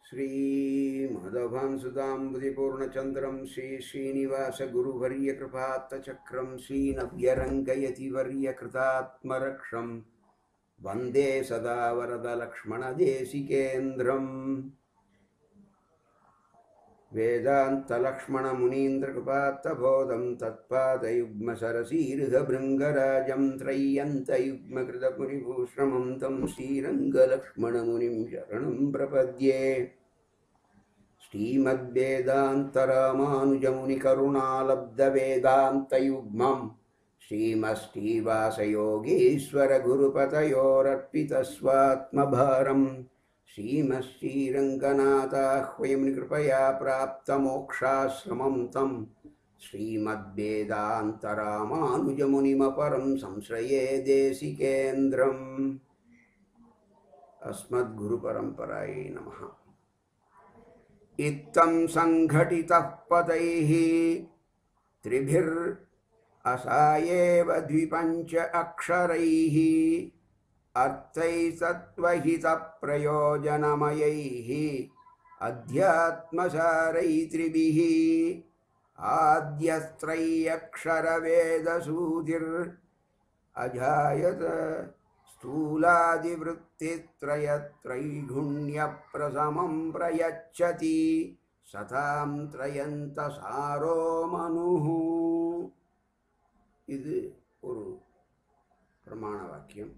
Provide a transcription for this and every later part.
श्रीमाधवांसुदाम्बुधिपूर्णचन्द्रं श्रीश्रीनिवासगुरुवर्यकृपात्तचक्रं श्रीनव्यरङ्गयतिवर्यकृतात्मरक्षं वन्दे सदा वरदलक्ष्मणदेशिकेन्द्रम् वेदान्तलक्ष्मणमुनीन्द्रकृपात्तबोधं तत्पादयुग्मसरसीर्घभृङ्गराजं त्रय्यन्तयुग्मकृतपुरिभूश्रमं तं श्रीरङ्गलक्ष्मणमुनिं शरणं प्रपद्ये श्रीमद्वेदान्तरामानुजमुनिकरुणालब्धवेदान्तयुग्मं श्रीमश्रीवासयोगीश्वरगुरुपतयोरर्पितस्वात्मभारम् श्रीमश्रीरङ्गनाथाह्वयं कृपया प्राप्तमोक्षाश्रमं तं श्रीमद्वेदान्तरामानुजमुनिमपरं संश्रये देशिकेन्द्रम् अस्मद्गुरुपरम्परायै नमः इत्थं सङ्घटितः पदैः त्रिभिर् असायेव द्विपञ्च अक्षरैः अर्थैसत्त्वहितप्रयोजनमयैः अध्यात्मसारैत्रिभिः आद्यस्त्रय्यक्षरवेदसूधिर् अजायत स्थूलादिवृत्तित्रयत्रैगुण्यप्रसमं प्रयच्छति सतां त्रयन्तसारो मनुः இது ஒரு பிரமாண வாக்கியம்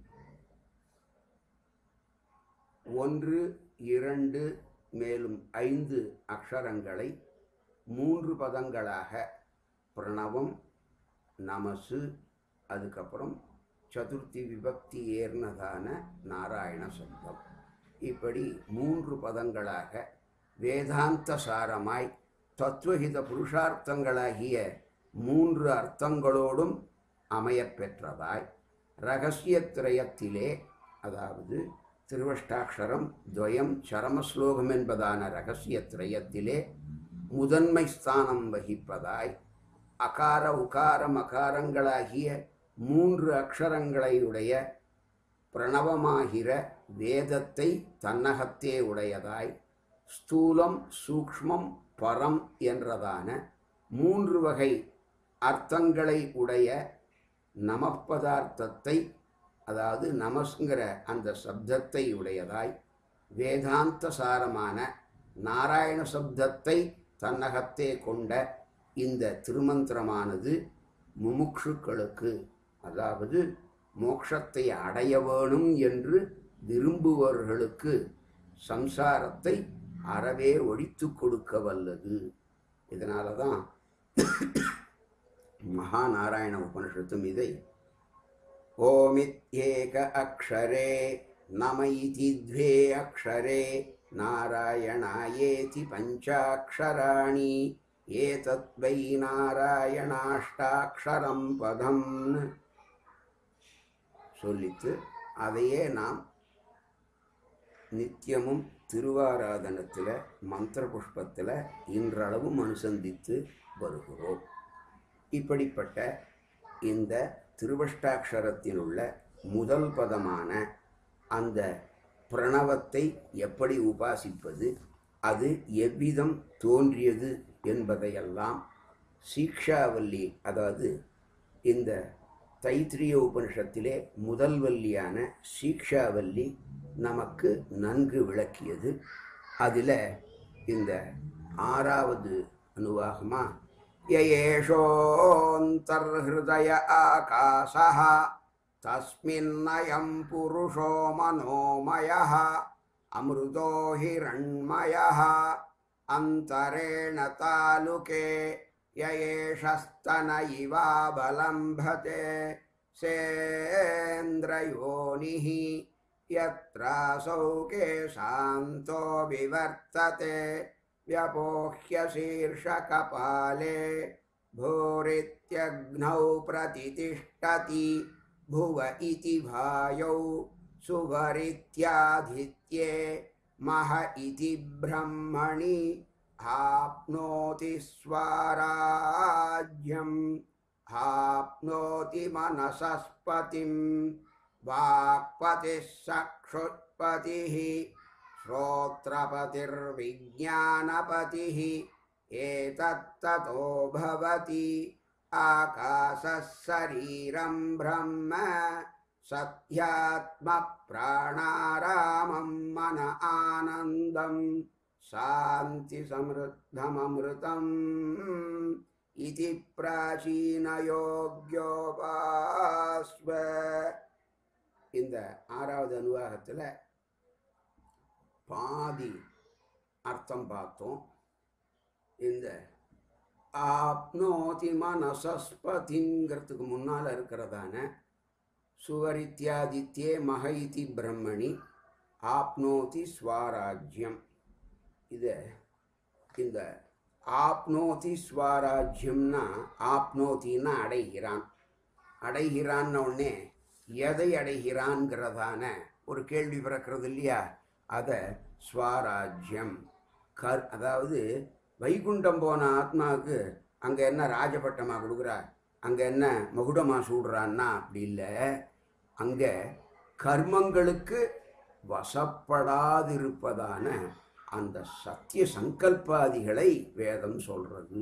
ஒன்று இரண்டு மேலும் ஐந்து அக்ஷரங்களை மூன்று பதங்களாக பிரணவம் நமசு அதுக்கப்புறம் சதுர்த்தி விபக்தி ஏர்னதான நாராயண சப்தம் இப்படி மூன்று பதங்களாக வேதாந்த சாரமாய் தத்துவஹித புருஷார்த்தங்களாகிய மூன்று அர்த்தங்களோடும் அமையப்பெற்றதாய் ரகசியத்திரயத்திலே அதாவது திருவஷ்டாட்சரம் துவயம் சரமஸ்லோகம் என்பதான ரகசியத்திரயத்திலே முதன்மை ஸ்தானம் வகிப்பதாய் அகார உகார மகாரங்களாகிய மூன்று அக்ஷரங்களை உடைய பிரணவமாகிற வேதத்தை தன்னகத்தே உடையதாய் ஸ்தூலம் சூக்ஷ்மம் பரம் என்றதான மூன்று வகை அர்த்தங்களை உடைய நமப்பதார்த்தத்தை அதாவது நமஸ்ங்கிற அந்த சப்தத்தை உடையதாய் வேதாந்த சாரமான நாராயண சப்தத்தை தன்னகத்தே கொண்ட இந்த திருமந்திரமானது முமுட்சுக்களுக்கு அதாவது மோட்சத்தை அடைய வேணும் என்று விரும்புபவர்களுக்கு சம்சாரத்தை அறவே ஒழித்து கொடுக்க வல்லது இதனால தான் மகாநாராயண உபனிஷத்தும் இதை ஓமித்யேக அக்ஷரே நம இதி द्वे அக்ஷரே நாராயணாயேதி பஞ்சாட்சராணி ஏதத் வை நாராயணாஷ்டாட்சரம் பதம் சொல்லித்து அதையே நாம் நித்தியமும் திருவாராதனத்தில் மந்திர புஷ்பத்தில் இன்றளவும் அனுசந்தித்து வருகிறோம் இப்படிப்பட்ட இந்த திருவஷ்டாட்சரத்தில் உள்ள முதல் பதமான அந்த பிரணவத்தை எப்படி உபாசிப்பது அது எவ்விதம் தோன்றியது என்பதையெல்லாம் சீக்ஷாவல்லி அதாவது இந்த தைத்திரிய உபனிஷத்திலே முதல் வல்லியான சீக்ஷாவல்லி நமக்கு நன்கு விளக்கியது அதில் இந்த ஆறாவது அனுவாகமா யேஷோந்தர்ஹய ஆகாசः தஸ்மின்னயம் புருஷோ மனோமயः அமிர்தோ ஹிரண்மயः अन्तरेण तालुके य एषस्तन इवावलम्भते सेन्द्रयोनिः यत्रासौ केशान्तो विवर्तते व्यपोह्य शीर्षकपाले भूरित्यग्नौ प्रतितिष्ठति भुव इति भायौ सुवरित्याधित्ये मह इति ब्रह्मणि आप्नोति स्वाराज्यम् आप्नोति मनसस्पतिं वाक्पतिः सक्षुत्पतिः श्रोत्रपतिर्विज्ञानपतिः एतत्ततो भवति आकाशः शरीरं ब्रह्म सत्यात्मप्राणारामं मन आनन्दम् शान्तिसमृद्धममृतम् इति प्राचीनयोग्योपास्व இந்த ஆறாவது அனுவாகத்தில் பாதி அர்த்தம் பார்த்தோம் இந்த ஆப்னோதி மனசஸ்பதிங்கிறதுக்கு முன்னால் இருக்கிறதான சுவரித்யாதித்யே மகைதி பிரம்மணி ஆப்னோதி ஸ்வராஜ்யம் இதை இந்த ஆப்னோதி ஸ்வராஜ்யம்னா ஆப்னோத்தின்னா அடைகிறான் அடைகிறான்னு உடனே எதை அடைகிறான்ங்கிறதான ஒரு கேள்வி பிறக்கிறது இல்லையா அதை ஸ்வராஜ்யம் கர் அதாவது வைகுண்டம் போன ஆத்மாவுக்கு அங்கே என்ன ராஜபட்டமாக கொடுக்குறா அங்கே என்ன மகுடமாக சூடுறான்னா அப்படி இல்லை அங்கே கர்மங்களுக்கு வசப்படாதிருப்பதான அந்த சத்திய சங்கல்பாதிகளை வேதம் சொல்றது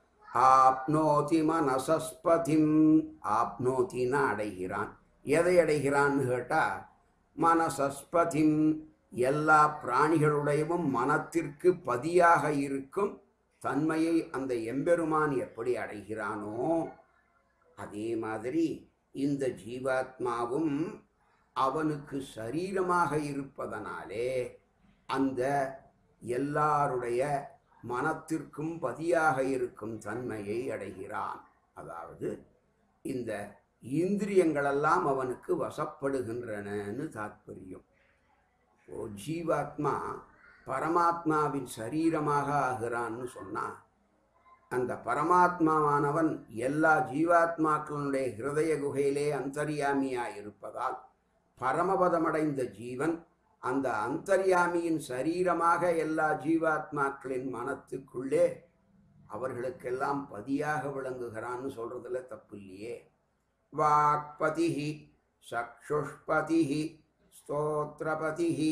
ஆப்னோதி மனசஸ்பதிம் ஆப்னோத்தின்னா அடைகிறான் எதை அடைகிறான்னு கேட்டால் மனசஸ்பதிம் எல்லா பிராணிகளுடையவும் மனத்திற்கு பதியாக இருக்கும் தன்மையை அந்த எம்பெருமான் எப்படி அடைகிறானோ அதே மாதிரி இந்த ஜீவாத்மாவும் அவனுக்கு சரீரமாக இருப்பதனாலே அந்த எல்லாருடைய மனத்திற்கும் பதியாக இருக்கும் தன்மையை அடைகிறான் அதாவது இந்த இந்திரியங்களெல்லாம் அவனுக்கு வசப்படுகின்றனன்னு தாத்பரியம் ஓ ஜீவாத்மா பரமாத்மாவின் சரீரமாக ஆகிறான்னு சொன்னா அந்த பரமாத்மாவானவன் எல்லா ஜீவாத்மாக்களுடைய ஹிருதய குகையிலே அந்தர்யாமியாய் இருப்பதால் பரமபதமடைந்த ஜீவன் அந்த அந்தர்யாமியின் சரீரமாக எல்லா ஜீவாத்மாக்களின் மனத்துக்குள்ளே அவர்களுக்கெல்லாம் பதியாக விளங்குகிறான்னு சொல்றதுல தப்பு இல்லையே வாக்பதிஹி சக்ஷுஷ்பதிஹி ஸ்தோத்திரபதிஹி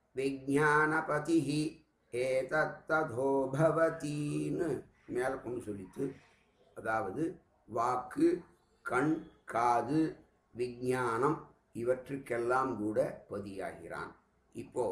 விஜானபதிஹி ஏதத்ததோ பவதின்னு மேலே கொண்டு சொல்லித்து அதாவது வாக்கு கண் காது விஞ்ஞானம் இவற்றுக்கெல்லாம் கூட பதியாகிறான் இப்போ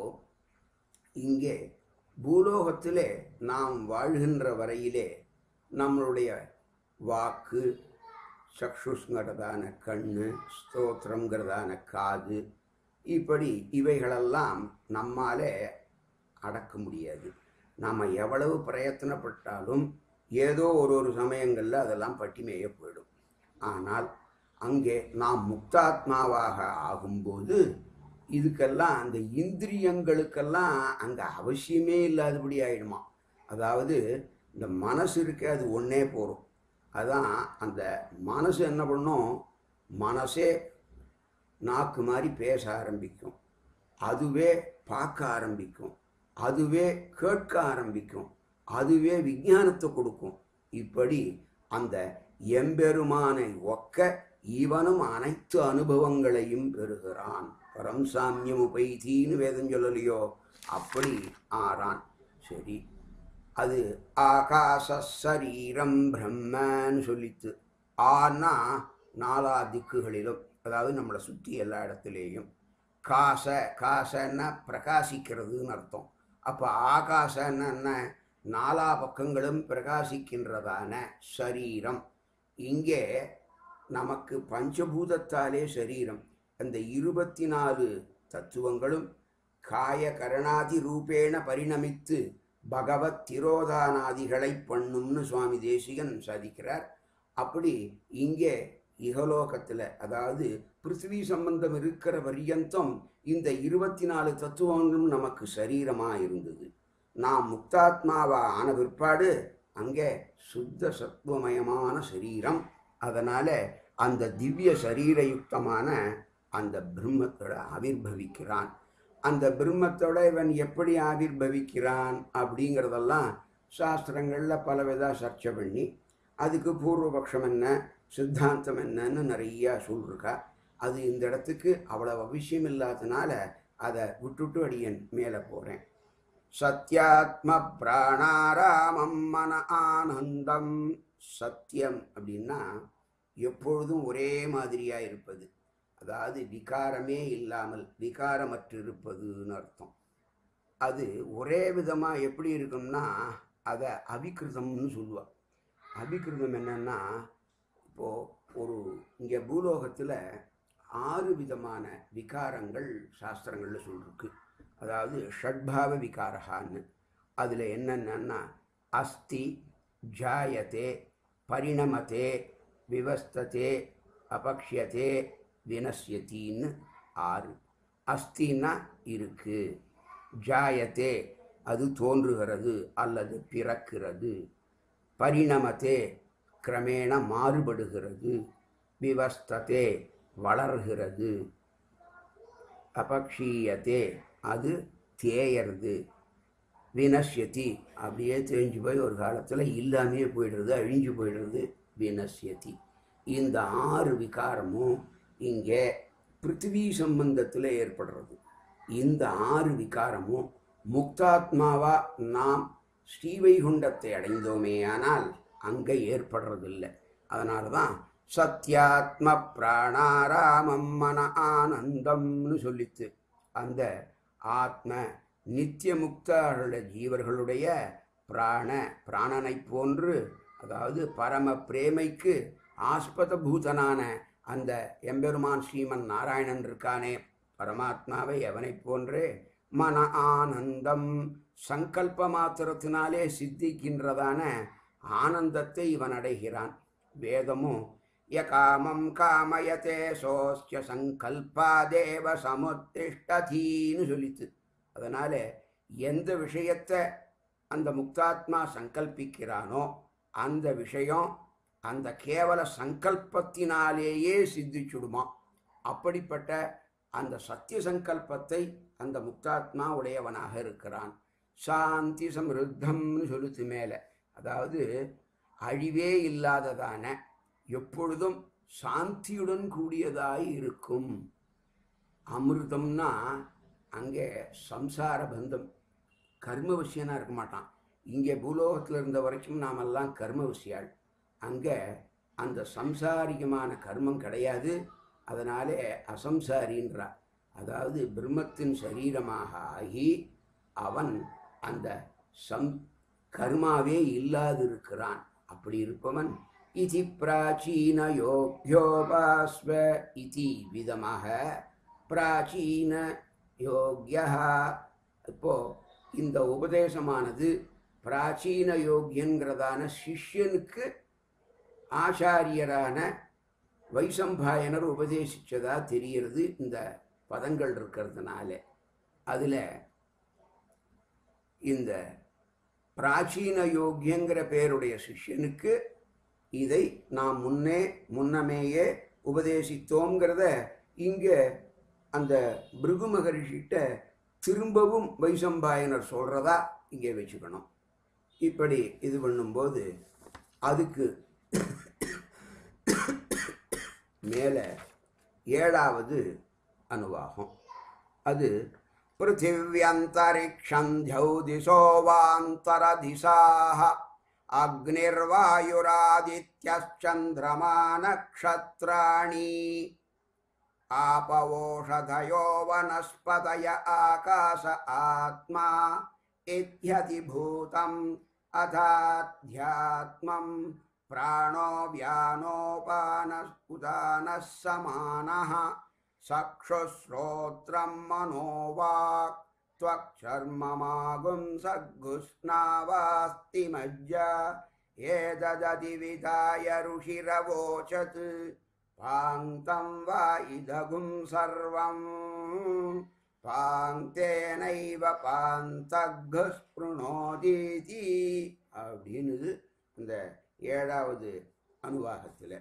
இங்கே பூலோகத்திலே நாம் வாழ்கின்ற வரையிலே நம்மளுடைய வாக்கு சக்ஷுஸ்ங்கிறதான கண்ணு ஸ்தோத்திரங்கிறதான காது இப்படி இவைகளெல்லாம் நம்மாலே அடக்க முடியாது நாம் எவ்வளவு பிரயத்தனப்பட்டாலும் ஏதோ ஒரு ஒரு சமயங்களில் அதெல்லாம் பட்டி மேய போயிடும் ஆனால் அங்கே நாம் முக்தாத்மாவாக ஆகும்போது இதுக்கெல்லாம் அந்த இந்திரியங்களுக்கெல்லாம் அங்கே அவசியமே இல்லாதபடி ஆயிடுமா அதாவது இந்த மனசு இருக்கு அது ஒன்றே போகும் அதான் அந்த மனசு என்ன பண்ணும் மனசே நாக்கு மாதிரி பேச ஆரம்பிக்கும் அதுவே பார்க்க ஆரம்பிக்கும் அதுவே கேட்க ஆரம்பிக்கும் அதுவே விஞ்ஞானத்தை கொடுக்கும் இப்படி அந்த எம்பெருமானை ஒக்க இவனும் அனைத்து அனுபவங்களையும் பெறுகிறான் பரம் சாமியம் உபைத்தின்னு வேதம் சொல்லலையோ அப்படி ஆறான் சரி அது ஆகாச சரீரம் பிரம்மன்னு சொல்லித்து ஆனா நாலா திக்குகளிலும் அதாவது நம்மளை சுற்றி எல்லா இடத்துலேயும் காச காசன்னா பிரகாசிக்கிறதுன்னு அர்த்தம் அப்போ ஆகாசன்னா என்ன நாலா பக்கங்களும் பிரகாசிக்கின்றதான சரீரம் இங்கே நமக்கு பஞ்சபூதத்தாலே சரீரம் அந்த இருபத்தி நாலு தத்துவங்களும் காய கரணாதி ரூபேண பரிணமித்து பகவத் திரோதானாதிகளை பண்ணும்னு சுவாமி தேசிகன் சாதிக்கிறார் அப்படி இங்கே இகலோகத்தில் அதாவது பிருத்திவி சம்பந்தம் இருக்கிற பரியந்தம் இந்த இருபத்தி நாலு தத்துவங்களும் நமக்கு சரீரமாக இருந்தது நாம் முக்தாத்மாவா ஆன பிற்பாடு அங்கே சுத்த சத்துவமயமான சரீரம் அதனால் அந்த திவ்ய சரீரயுக்தமான அந்த பிரம்மத்தோட ஆவிர்பவிக்கிறான் அந்த பிரம்மத்தோட இவன் எப்படி ஆவிர்பவிக்கிறான் அப்படிங்கிறதெல்லாம் சாஸ்திரங்களில் பலவித சர்ச்சை பண்ணி அதுக்கு பூர்வபக்ஷம் என்ன சித்தாந்தம் என்னன்னு நிறையா சொல்லிருக்கா அது இந்த இடத்துக்கு அவ்வளவு அவசியம் இல்லாதனால அதை விட்டுட்டு அடியன் மேலே போகிறேன் சத்யாத்ம பிராணாராமம் மன ஆனந்தம் சத்தியம் அப்படின்னா எப்பொழுதும் ஒரே மாதிரியாக இருப்பது அதாவது விகாரமே இல்லாமல் விகாரமற்று இருப்பதுன்னு அர்த்தம் அது ஒரே விதமாக எப்படி இருக்கும்னா அதை அபிகிருதம்னு சொல்லுவாள் அபிகிருதம் என்னன்னா இப்போது ஒரு இங்கே பூலோகத்தில் ஆறு விதமான விகாரங்கள் சாஸ்திரங்களில் சொல்லிருக்கு அதாவது ஷட்பாவ விகாரகான்னு அதில் என்னென்னா அஸ்தி ஜாயத்தே பரிணமத்தே விவஸ்ததே அபக்ஷியத்தே வினஸ்யத்தின்னு ஆறு அஸ்தின்னா இருக்கு ஜாயத்தே அது தோன்றுகிறது அல்லது பிறக்கிறது பரிணமத்தே கிரமேண மாறுபடுகிறது விவஸ்ததே வளர்கிறது அபக்ஷீயத்தே அது தேயறது வினஷ்யதி அப்படியே தேஞ்சு போய் ஒரு காலத்தில் இல்லாமையே போயிடுறது அழிஞ்சு போயிடுறது வினஷ்யதி இந்த ஆறு விகாரமும் இங்கே பிருத்திவி சம்பந்தத்தில் ஏற்படுறது இந்த ஆறு விகாரமும் முக்தாத்மாவா நாம் ஸ்ரீவைகுண்டத்தை அடைந்தோமே ஆனால் அங்கே ஏற்படுறதில்லை அதனால தான் சத்யாத்ம பிராணாராமம் மன ஆனந்தம்னு சொல்லித்து அந்த ஆத்ம நித்திய முக்தர்களுடைய ஜீவர்களுடைய பிராண பிராணனை போன்று அதாவது பரம பிரேமைக்கு ஆஸ்பத பூதனான அந்த எம்பெருமான் ஸ்ரீமன் நாராயணன் இருக்கானே பரமாத்மாவை எவனை போன்றே மன ஆனந்தம் சங்கல்ப மாத்திரத்தினாலே சித்திக்கின்றதான ஆனந்தத்தை இவன் அடைகிறான் வேதமும் யகாமம் காமயத்தே சோஸ்ய சங்கல்பாதேவ சமுத்திஷ்டதீன்னு சொல்லித்து அதனால எந்த விஷயத்தை அந்த முக்தாத்மா சங்கல்பிக்கிறானோ அந்த விஷயம் அந்த கேவல சங்கல்பத்தினாலேயே சித்திச்சுடுமா அப்படிப்பட்ட அந்த சத்திய சங்கல்பத்தை அந்த முக்தாத்மா உடையவனாக இருக்கிறான் சாந்தி சமிருத்தம்னு சொல்லுத்து மேலே அதாவது அழிவே இல்லாததான எப்பொழுதும் சாந்தியுடன் கூடியதாய் இருக்கும் அமிர்தம்னா அங்கே சம்சார பந்தம் கர்ம விஷயனா இருக்க மாட்டான் இங்கே பூலோகத்தில் இருந்த வரைக்கும் நாமெல்லாம் கர்ம விஷயாள் அங்கே அந்த சம்சாரிகமான கர்மம் கிடையாது அதனாலே அசம்சாரின்றா அதாவது பிரம்மத்தின் சரீரமாக ஆகி அவன் அந்த சம் கர்மாவே இல்லாதிருக்கிறான் அப்படி இருப்பவன் இதி பிராச்சீன யோக்யோபாஸ்வ இதி விதமாக பிராச்சீன யோக்யா இப்போ இந்த உபதேசமானது பிராச்சீன யோக்கியங்கிறதான சிஷ்யனுக்கு ஆச்சாரியரான வைசம்பாயனர் உபதேசித்ததா தெரிகிறது இந்த பதங்கள் இருக்கிறதுனால அதில் இந்த பிராச்சீன யோக்கியங்கிற பேருடைய சிஷ்யனுக்கு இதை நாம் முன்னே முன்னமேயே உபதேசித்தோங்கிறத இங்கே அந்த பிருகு மகரிஷிட்ட திரும்பவும் வைசம்பாயனர் சொல்கிறதா இங்கே வச்சுக்கணும் இப்படி இது பண்ணும்போது அதுக்கு மேலே ஏழாவது அணுவாகும் அது பிருத்திவியந்தரிக்ஷம் திசோ வாந்தரதிசாக அக்னிர்வாயுராதித்யச்சந்திரமா நக்ஷத்ராணி आपवोषधयो वनस्पतय आकाश आत्मा इत्यधिभूतम् अथाध्यात्मं प्राणो व्यानोपानः उदानः समानः चक्षुश्रोत्रं मनोवाक् त्वक्चर्ममागुं सद्गुष्णावास्ति मज्जा एतदधिविधाय ऋषिरवोचत् पाङ्क्तं वा इदगुं सर्वं பாந்தேனைவ பாந்தகு ஸ்பிருணோதீதி அப்படின்னுது இந்த ஏழாவது அணுவாகத்தில்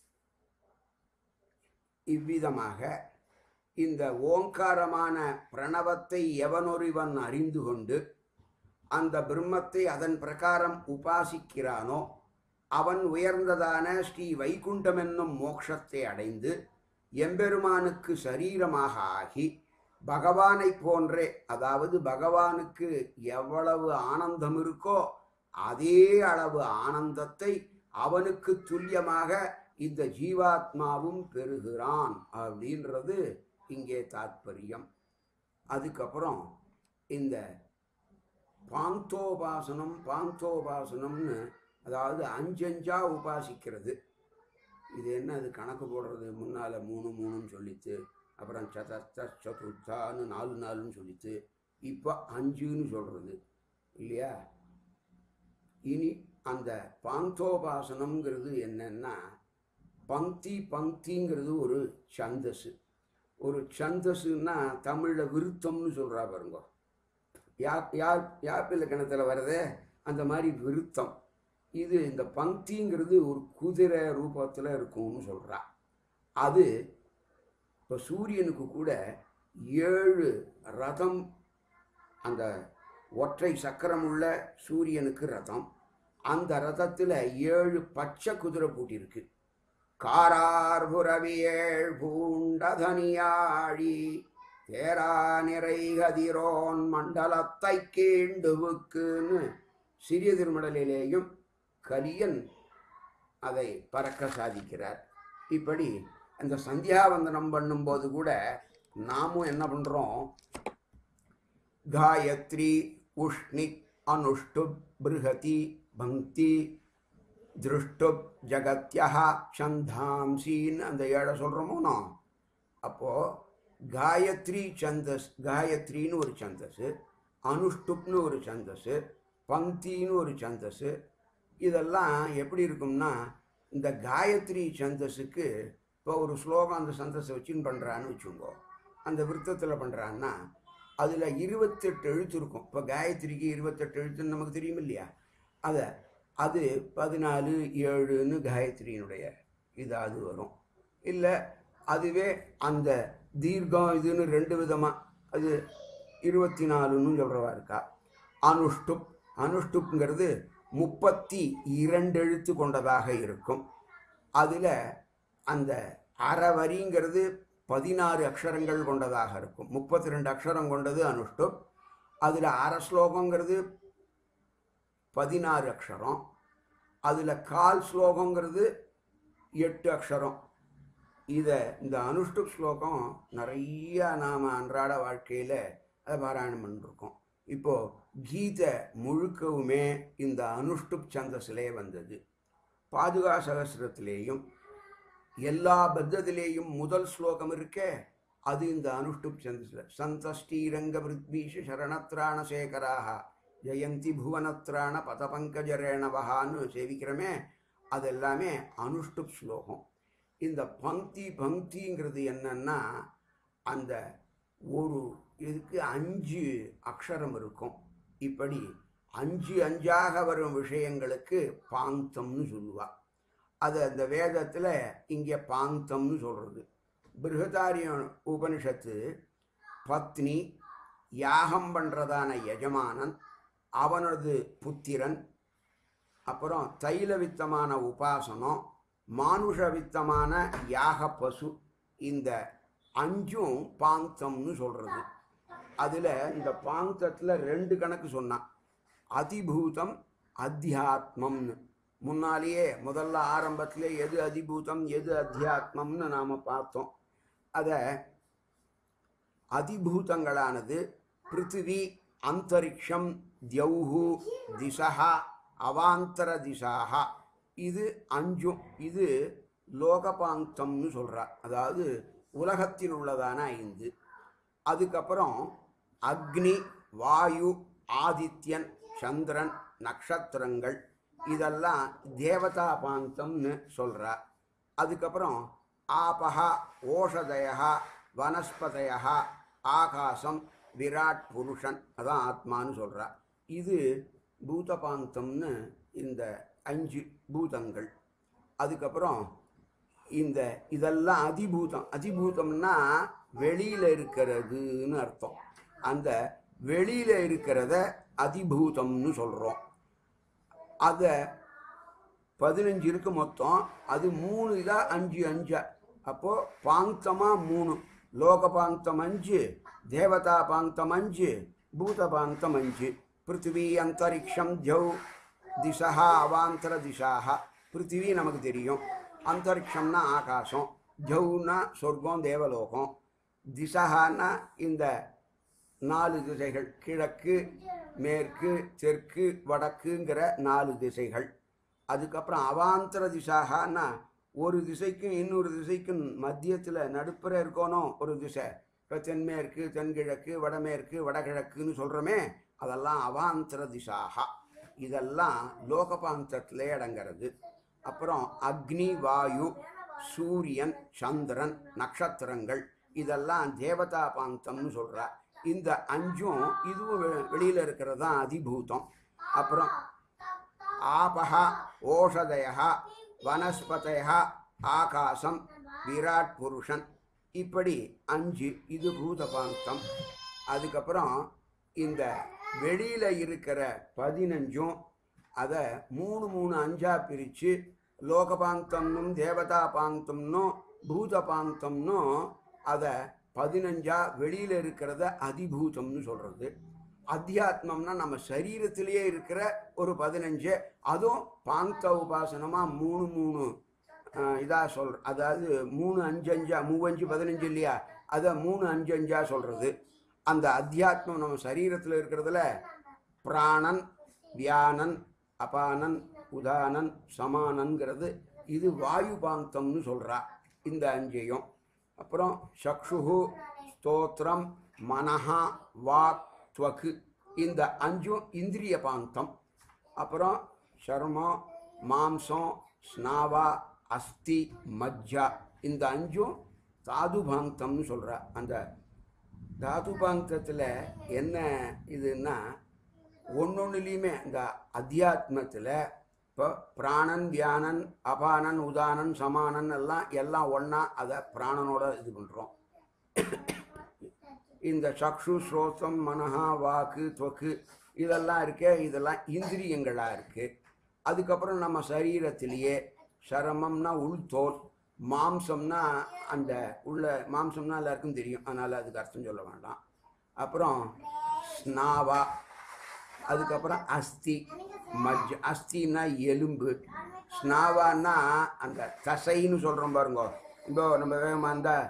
இவ்விதமாக இந்த ஓங்காரமான பிரணவத்தை எவனொருவன் அறிந்து கொண்டு அந்த பிரம்மத்தை அதன் பிரகாரம் உபாசிக்கிறானோ அவன் உயர்ந்ததான ஸ்ரீ வைகுண்டம் என்னும் மோட்சத்தை அடைந்து எம்பெருமானுக்கு சரீரமாக ஆகி பகவானை போன்றே அதாவது பகவானுக்கு எவ்வளவு ஆனந்தம் இருக்கோ அதே அளவு ஆனந்தத்தை அவனுக்கு துல்லியமாக இந்த ஜீவாத்மாவும் பெறுகிறான் அப்படின்றது இங்கே தாத்பரியம் அதுக்கப்புறம் இந்த பாந்தோபாசனம் பாந்தோபாசனம்னு அதாவது அஞ்சஞ்சா உபாசிக்கிறது இது என்ன அது கணக்கு போடுறது முன்னால் மூணு மூணுன்னு சொல்லித்து அப்புறம் சதர்த்த சதுர்த்தான்னு நாலு நாலுன்னு சொல்லித்து இப்போ அஞ்சுன்னு சொல்கிறது இல்லையா இனி அந்த பாந்தோபாசனம்ங்கிறது என்னன்னா பங்கி பங்கிங்கிறது ஒரு சந்தஸு ஒரு சந்தஸுன்னா தமிழில் விருத்தம்னு சொல்கிறா பாருங்க யா யார் யாப்பில் கிணத்துல வர்றதே அந்த மாதிரி விருத்தம் இது இந்த பங்கிங்கிறது ஒரு குதிரை ரூபத்தில் இருக்கும்னு சொல்கிறா அது இப்போ சூரியனுக்கு கூட ஏழு ரதம் அந்த ஒற்றை சக்கரமுள்ள சூரியனுக்கு ரதம் அந்த ரதத்தில் ஏழு பச்சை குதிரை பூட்டியிருக்கு காரார்புரவியேழ் பூண்டதனியாழி தேரா நிறை கதிரோன் மண்டலத்தை கீண்டுவுக்குன்னு சிறிய திருமடலிலேயும் கலியன் அதை பறக்க சாதிக்கிறார் இப்படி அந்த சந்தியாவந்தனம் பண்ணும்போது கூட நாமும் என்ன பண்ணுறோம் காயத்ரி உஷ்ணிக் அனுஷ்டுப் பிருகதி பக்தி திருஷ்டுப் ஜகத்யா சந்தாம்சின்னு அந்த ஏழை சொல்கிறோமோ நான் அப்போது காயத்ரி சந்தஸ் காயத்ரின்னு ஒரு சந்தஸ் அனுஷ்டுப்னு ஒரு சந்தஸ் பங்கின்னு ஒரு சந்தஸ் இதெல்லாம் எப்படி இருக்கும்னா இந்த காயத்ரி சந்தஸுக்கு இப்போ ஒரு ஸ்லோகம் அந்த சந்தஸை வச்சுன்னு பண்ணுறான்னு வச்சுக்கோங்க அந்த விருத்தத்தில் பண்ணுறான்னா அதில் இருபத்தெட்டு எழுத்து இருக்கும் இப்போ காயத்ரிக்கு இருபத்தெட்டு எழுத்துன்னு நமக்கு தெரியும் இல்லையா அதை அது பதினாலு ஏழுன்னு காயத்ரியினுடைய இதாவது வரும் இல்லை அதுவே அந்த தீர்க்கம் இதுன்னு ரெண்டு விதமாக அது இருபத்தி நாலுன்னு சொல்கிறவா இருக்கா அனுஷ்டுப் அனுஷ்டுப்ங்கிறது முப்பத்தி இரண்டு எழுத்து கொண்டதாக இருக்கும் அதில் அந்த அறவரிங்கிறது பதினாறு அக்ஷரங்கள் கொண்டதாக இருக்கும் முப்பத்தி ரெண்டு அக்ஷரம் கொண்டது அனுஷ்டுப் அதில் அரை ஸ்லோகங்கிறது பதினாறு அக்ஷரம் அதில் கால் ஸ்லோகங்கிறது எட்டு அக்ஷரம் இதை இந்த அனுஷ்டுப் ஸ்லோகம் நிறைய நாம் அன்றாட வாழ்க்கையில் அதை பாராயணம் பண்ணிருக்கோம் இப்போது கீதை முழுக்கவுமே இந்த அனுஷ்டுப் சந்தஸிலே வந்தது பாதுகா சகசிரத்திலேயும் எல்லா பத்தத்திலேயும் முதல் ஸ்லோகம் இருக்கே அது இந்த அனுஷ்டுப் சந்தஸில் சந்தஸ்ரீரங்க பிருத்வீஷ சரணத்ராண சேகராக ஜெயந்தி புவனத்ராண பதபங்கஜரேணவகான்னு சேவிக்கிறோமே அது எல்லாமே அனுஷ்டுப் ஸ்லோகம் இந்த பங்கி பங்கிங்கிறது என்னன்னா அந்த ஒரு இதுக்கு அஞ்சு அக்ஷரம் இருக்கும் இப்படி அஞ்சு அஞ்சாக வரும் விஷயங்களுக்கு பாந்தம்னு சொல்லுவா அது அந்த வேதத்தில் இங்கே பாந்தம்னு சொல்கிறது பிருகதாரிய உபனிஷத்து பத்னி யாகம் பண்ணுறதான எஜமானன் அவனது புத்திரன் அப்புறம் தைலவித்தமான உபாசனம் மானுஷ வித்தமான யாக பசு இந்த அஞ்சும் பாந்தம்னு சொல்கிறது அதில் இந்த பாந்தத்தில் ரெண்டு கணக்கு சொன்னான் அதிபூதம் அத்தியாத்மம்னு முன்னாலேயே முதல்ல ஆரம்பத்திலே எது அதிபூதம் எது அத்தியாத்மம்னு நாம் பார்த்தோம் அதை அதிபூதங்களானது பிருத்திவி அந்தரிக்ஷம் தியௌஹு திசா அவாந்தர திசாக இது அஞ்சும் இது லோகபாந்தம்னு சொல்கிறார் அதாவது உலகத்தில் உள்ளதான ஐந்து அதுக்கப்புறம் அக்னி வாயு ஆதித்யன் சந்திரன் நட்சத்திரங்கள் இதெல்லாம் தேவதா பாந்தம்னு சொல்கிறார் அதுக்கப்புறம் ஆபஹா ஓஷதயா வனஸ்பதயா ஆகாசம் விராட் புருஷன் அதான் ஆத்மான்னு சொல்கிறா இது பூதபாந்தம்னு இந்த அஞ்சு பூதங்கள் அதுக்கப்புறம் இந்த இதெல்லாம் அதிபூதம் அதிபூதம்னா வெளியில் இருக்கிறதுன்னு அர்த்தம் அந்த வெளியில் இருக்கிறத அதிபூதம்னு சொல்கிறோம் அதை பதினஞ்சு இருக்கு மொத்தம் அது மூணு இதா அஞ்சு அஞ்சா அப்போது பாங்கமாக மூணு லோகபாந்தம் அஞ்சு தேவதா பாங்கம் அஞ்சு பூத பாங்கம் அஞ்சு பிருத்திவி அந்தரிக்ஷம் ஜௌ திசா அவாந்தர திசாக பிருத்திவி நமக்கு தெரியும் அந்தரிக்ஷம்னா ஆகாசம் ஜௌனா சொர்க்கம் தேவலோகம் திசகான்னா இந்த நாலு திசைகள் கிழக்கு மேற்கு தெற்கு வடக்குங்கிற நாலு திசைகள் அதுக்கப்புறம் அவாந்தர திசாகனா ஒரு திசைக்கும் இன்னொரு திசைக்கும் மத்தியத்தில் நடுப்புற இருக்கணும் ஒரு திசை இப்போ தென்மேற்கு தென்கிழக்கு வடமேற்கு வடகிழக்குன்னு சொல்கிறோமே அதெல்லாம் அவாந்தர திசாகா இதெல்லாம் லோகபாந்தத்திலே அடங்கிறது அப்புறம் அக்னி வாயு சூரியன் சந்திரன் நட்சத்திரங்கள் இதெல்லாம் தேவதா பாந்தம்னு சொல்றா இந்த அஞ்சும் இதுவும் வெ- வெளியில இருக்கிறது தான் அதிபூதம் அப்புறம் ஆபஹா ஓஷதயா வனஸ்பதயா ஆகாசம் விராட் புருஷன் இப்படி அஞ்சு இது பூதபாந்தம் அதுக்கப்புறம் இந்த வெளியில இருக்கிற பதினஞ்சும் அதை மூணு மூணு அஞ்சா பிரித்து லோகபாந்தம்னும் தேவதா பாந்தம்னும் பூதபாந்தம்னும் அதை பதினஞ்சா வெளியில இருக்கிறத அதிபூதம்னு சொல்றது அத்தியாத்மம்னா நம்ம சரீரத்திலேயே இருக்கிற ஒரு பதினஞ்சு அதுவும் பாந்த உபாசனமா மூணு மூணு ஆஹ், இதா சொல்ற அதாவது மூணு அஞ்சு அஞ்சா மூவஞ்சு பதினஞ்சு இல்லையா அதை மூணு அஞ்சு அஞ்சா சொல்றது அந்த அத்தியாத்மம் நம்ம சரீரத்தில் இருக்கிறதுல பிராணன் வியானன் அபானன் உதானன் சமானன்கிறது இது வாயு பாந்தம்னு சொல்றா இந்த அஞ்சையும் அப்புறம் சக்ஷுகு ஸ்தோத்திரம் மனஹா வாக் துவக்கு இந்த அஞ்சும் இந்திரிய பாந்தம் அப்புறம் சர்மம் மாம்சம் ஸ்நாவா அஸ்தி மஜ்ஜா இந்த அஞ்சும் தாது பாந்தம்னு சொல்றா அந்த தாது பாங்கத்தில் என்ன இதுன்னா ஒன்னொன்னுலையுமே இந்த அத்தியாத்மத்தில் இப்போ பிராணன் தியானன் அபானன் உதானன் சமானன் எல்லாம் எல்லாம் ஒன்றா அதை பிராணனோட இது பண்ணுறோம் இந்த சக்ஷு ஸ்ரோத்தம் மனஹா வாக்கு தொக்கு இதெல்லாம் இருக்கே இதெல்லாம் இந்திரியங்களாக இருக்குது அதுக்கப்புறம் நம்ம சரீரத்திலேயே சரமம்னா உள்தோல் மாம்சம்னா அந்த உள்ள மாம்சம்னா எல்லாருக்கும் தெரியும் அதனால் அதுக்கு அர்த்தம் சொல்ல வேண்டாம் அப்புறம் ஸ்நாவா அதுக்கப்புறம் அஸ்தி மஜ் அஸ்தின்னா எலும்பு ஸ்நாவான்னா அந்த தசைன்னு சொல்கிறோம் பாருங்க இப்போ நம்ம வேகமாக இருந்தால்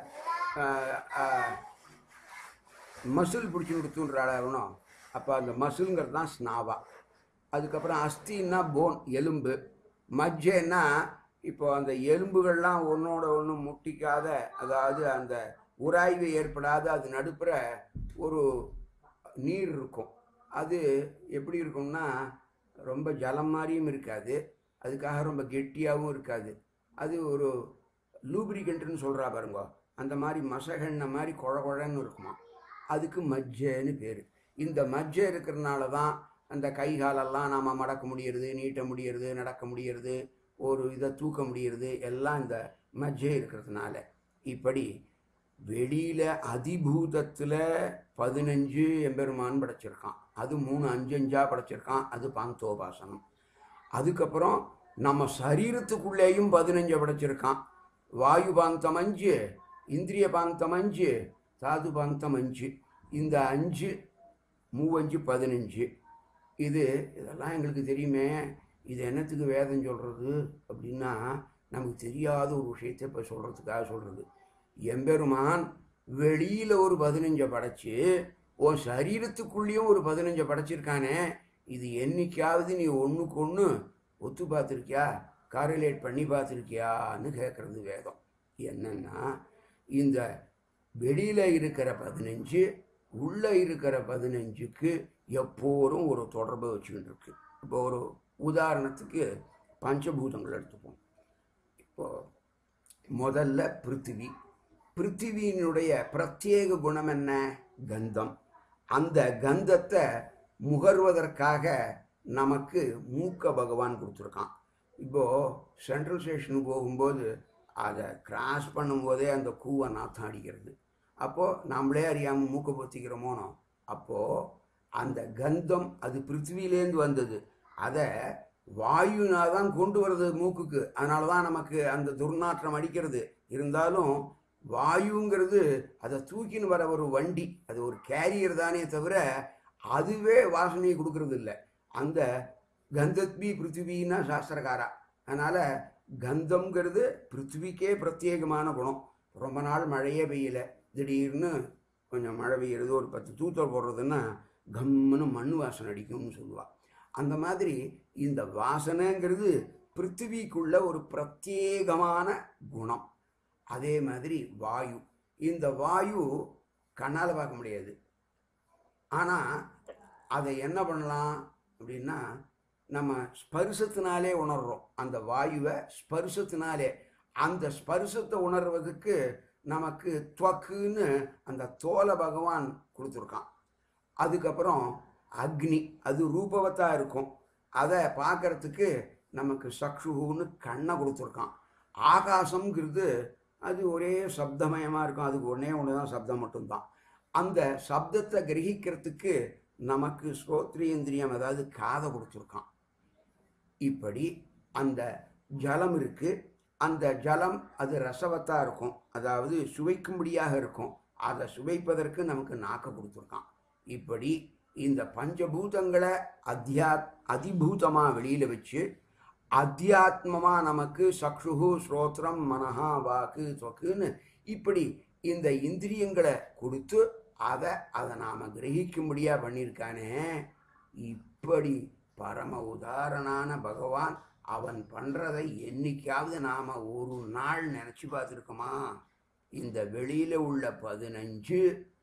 மசில் பிடிச்சி கொடுத்துன்றாளணும் அப்போ அந்த மசில்ங்கிறது தான் ஸ்நாவா அதுக்கப்புறம் அஸ்தின்னா போன் எலும்பு மஜ்ஜைன்னா இப்போ அந்த எலும்புகள்லாம் ஒன்றோட ஒன்று முட்டிக்காத அதாவது அந்த உராய்வு ஏற்படாத அது நடுப்புற ஒரு நீர் இருக்கும் அது எப்படி இருக்கும்னா ரொம்ப ஜலம் மாதிரியும் இருக்காது அதுக்காக ரொம்ப கெட்டியாகவும் இருக்காது அது ஒரு லூப்ரிகண்ட்னு சொல்கிறா பாருங்க அந்த மாதிரி மசகண்ண மாதிரி குழ குழன்னு இருக்குமா அதுக்கு மஜ்ஜைன்னு பேர் இந்த மஜ்ஜை இருக்கிறனால தான் அந்த கை காலெல்லாம் நாம் மடக்க முடியறது நீட்ட முடியறது நடக்க முடியறது ஒரு இதை தூக்க முடியறது எல்லாம் இந்த மஜ்ஜை இருக்கிறதுனால இப்படி வெளியில அதிபூதத்தில் பதினஞ்சு எம்பெருமான் படைச்சிருக்கான் அது மூணு அஞ்சு அஞ்சா படைச்சிருக்கான் அது பாந்தோபாசனம் அதுக்கப்புறம் நம்ம சரீரத்துக்குள்ளேயும் பதினஞ்சு படைச்சிருக்கான் வாயு பாந்தம் அஞ்சு இந்திரிய பாந்தம் அஞ்சு தாது பாந்தம் அஞ்சு இந்த அஞ்சு மூவஞ்சு பதினஞ்சு இது இதெல்லாம் எங்களுக்கு தெரியுமே இது என்னத்துக்கு வேதம் சொல்கிறது அப்படின்னா நமக்கு தெரியாத ஒரு விஷயத்தை இப்போ சொல்கிறதுக்காக சொல்கிறது எம்பெருமான் வெளியில் ஒரு பதினஞ்சை படைச்சு உன் சரீரத்துக்குள்ளேயும் ஒரு பதினஞ்சை படைச்சிருக்கானே இது என்னைக்காவது நீ ஒன்றுக்கு ஒன்று ஒத்து பார்த்துருக்கியா காரிலேட் பண்ணி பார்த்துருக்கியான்னு கேட்குறது வேதம் என்னன்னா இந்த வெளியில் இருக்கிற பதினஞ்சு உள்ளே இருக்கிற பதினஞ்சுக்கு எப்போதும் ஒரு தொடர்பை வச்சுக்கிட்டு இருக்கு இப்போ ஒரு உதாரணத்துக்கு பஞ்சபூதங்கள் எடுத்துப்போம் இப்போ முதல்ல பிருத்திவி பிருத்திவியினுடைய பிரத்யேக குணம் என்ன கந்தம் அந்த கந்தத்தை முகர்வதற்காக நமக்கு மூக்க பகவான் கொடுத்துருக்கான் இப்போது சென்ட்ரல் ஸ்டேஷனுக்கு போகும்போது அதை கிராஸ் பண்ணும்போதே அந்த கூவை நாத்தம் அடிக்கிறது அப்போது நம்மளே அறியாமல் மூக்கை பொத்திக்கிறோமோனோ அப்போது அந்த கந்தம் அது பிருத்திவிலேருந்து வந்தது அதை வாயுனா தான் கொண்டு வர்றது மூக்குக்கு அதனால தான் நமக்கு அந்த துர்நாற்றம் அடிக்கிறது இருந்தாலும் வாயுங்கிறது அதை தூக்கின்னு வர ஒரு வண்டி அது ஒரு கேரியர் தானே தவிர அதுவே வாசனையை கொடுக்கறது இல்லை அந்த கந்தத்பி பிருத்திவின்னா சாஸ்திரக்காரா அதனால் கந்தம்ங்கிறது பிருத்திவிக்கே பிரத்யேகமான குணம் ரொம்ப நாள் மழையே பெய்யல திடீர்னு கொஞ்சம் மழை பெய்யறது ஒரு பத்து தூத்தல் போடுறதுன்னா கம்முன்னு மண் வாசனை அடிக்கும்னு சொல்லுவாள் அந்த மாதிரி இந்த வாசனைங்கிறது பிருத்திவிக்குள்ள ஒரு பிரத்யேகமான குணம் அதே மாதிரி வாயு இந்த வாயு கண்ணால் பார்க்க முடியாது ஆனால் அதை என்ன பண்ணலாம் அப்படின்னா நம்ம ஸ்பரிசத்தினாலே உணர்றோம் அந்த வாயுவை ஸ்பரிசத்தினாலே அந்த ஸ்பரிசத்தை உணர்வதற்கு நமக்கு துவக்குன்னு அந்த தோலை பகவான் கொடுத்துருக்கான் அதுக்கப்புறம் அக்னி அது ரூபவத்தா இருக்கும் அதை பார்க்கறதுக்கு நமக்கு சக்ஷுன்னு கண்ணை கொடுத்துருக்கான் ஆகாசம்ங்கிறது அது ஒரே சப்தமயமாக இருக்கும் அதுக்கு ஒன்றே ஒன்று தான் சப்தம் மட்டும்தான் அந்த சப்தத்தை கிரகிக்கிறதுக்கு நமக்கு ஸ்ரோத்ரியந்திரியம் அதாவது காதை கொடுத்துருக்கான் இப்படி அந்த ஜலம் இருக்கு அந்த ஜலம் அது ரசவத்தா இருக்கும் அதாவது சுவைக்கும்படியாக இருக்கும் அதை சுவைப்பதற்கு நமக்கு நாக்க கொடுத்துருக்கான் இப்படி இந்த பஞ்சபூதங்களை அத்தியா அதிபூதமாக வெளியில் வச்சு அத்தியாத்மமாக நமக்கு சக்ஷுகு ஸ்ரோத்ரம் மனஹா வாக்கு தொக்குன்னு இப்படி இந்த இந்திரியங்களை கொடுத்து அதை அதை நாம் கிரகிக்கும்படியாக பண்ணியிருக்கானே இப்படி பரம உதாரணான பகவான் அவன் பண்ணுறதை என்னைக்காவது நாம் ஒரு நாள் நினச்சி பார்த்துருக்கோமா இந்த வெளியில் உள்ள பதினஞ்சு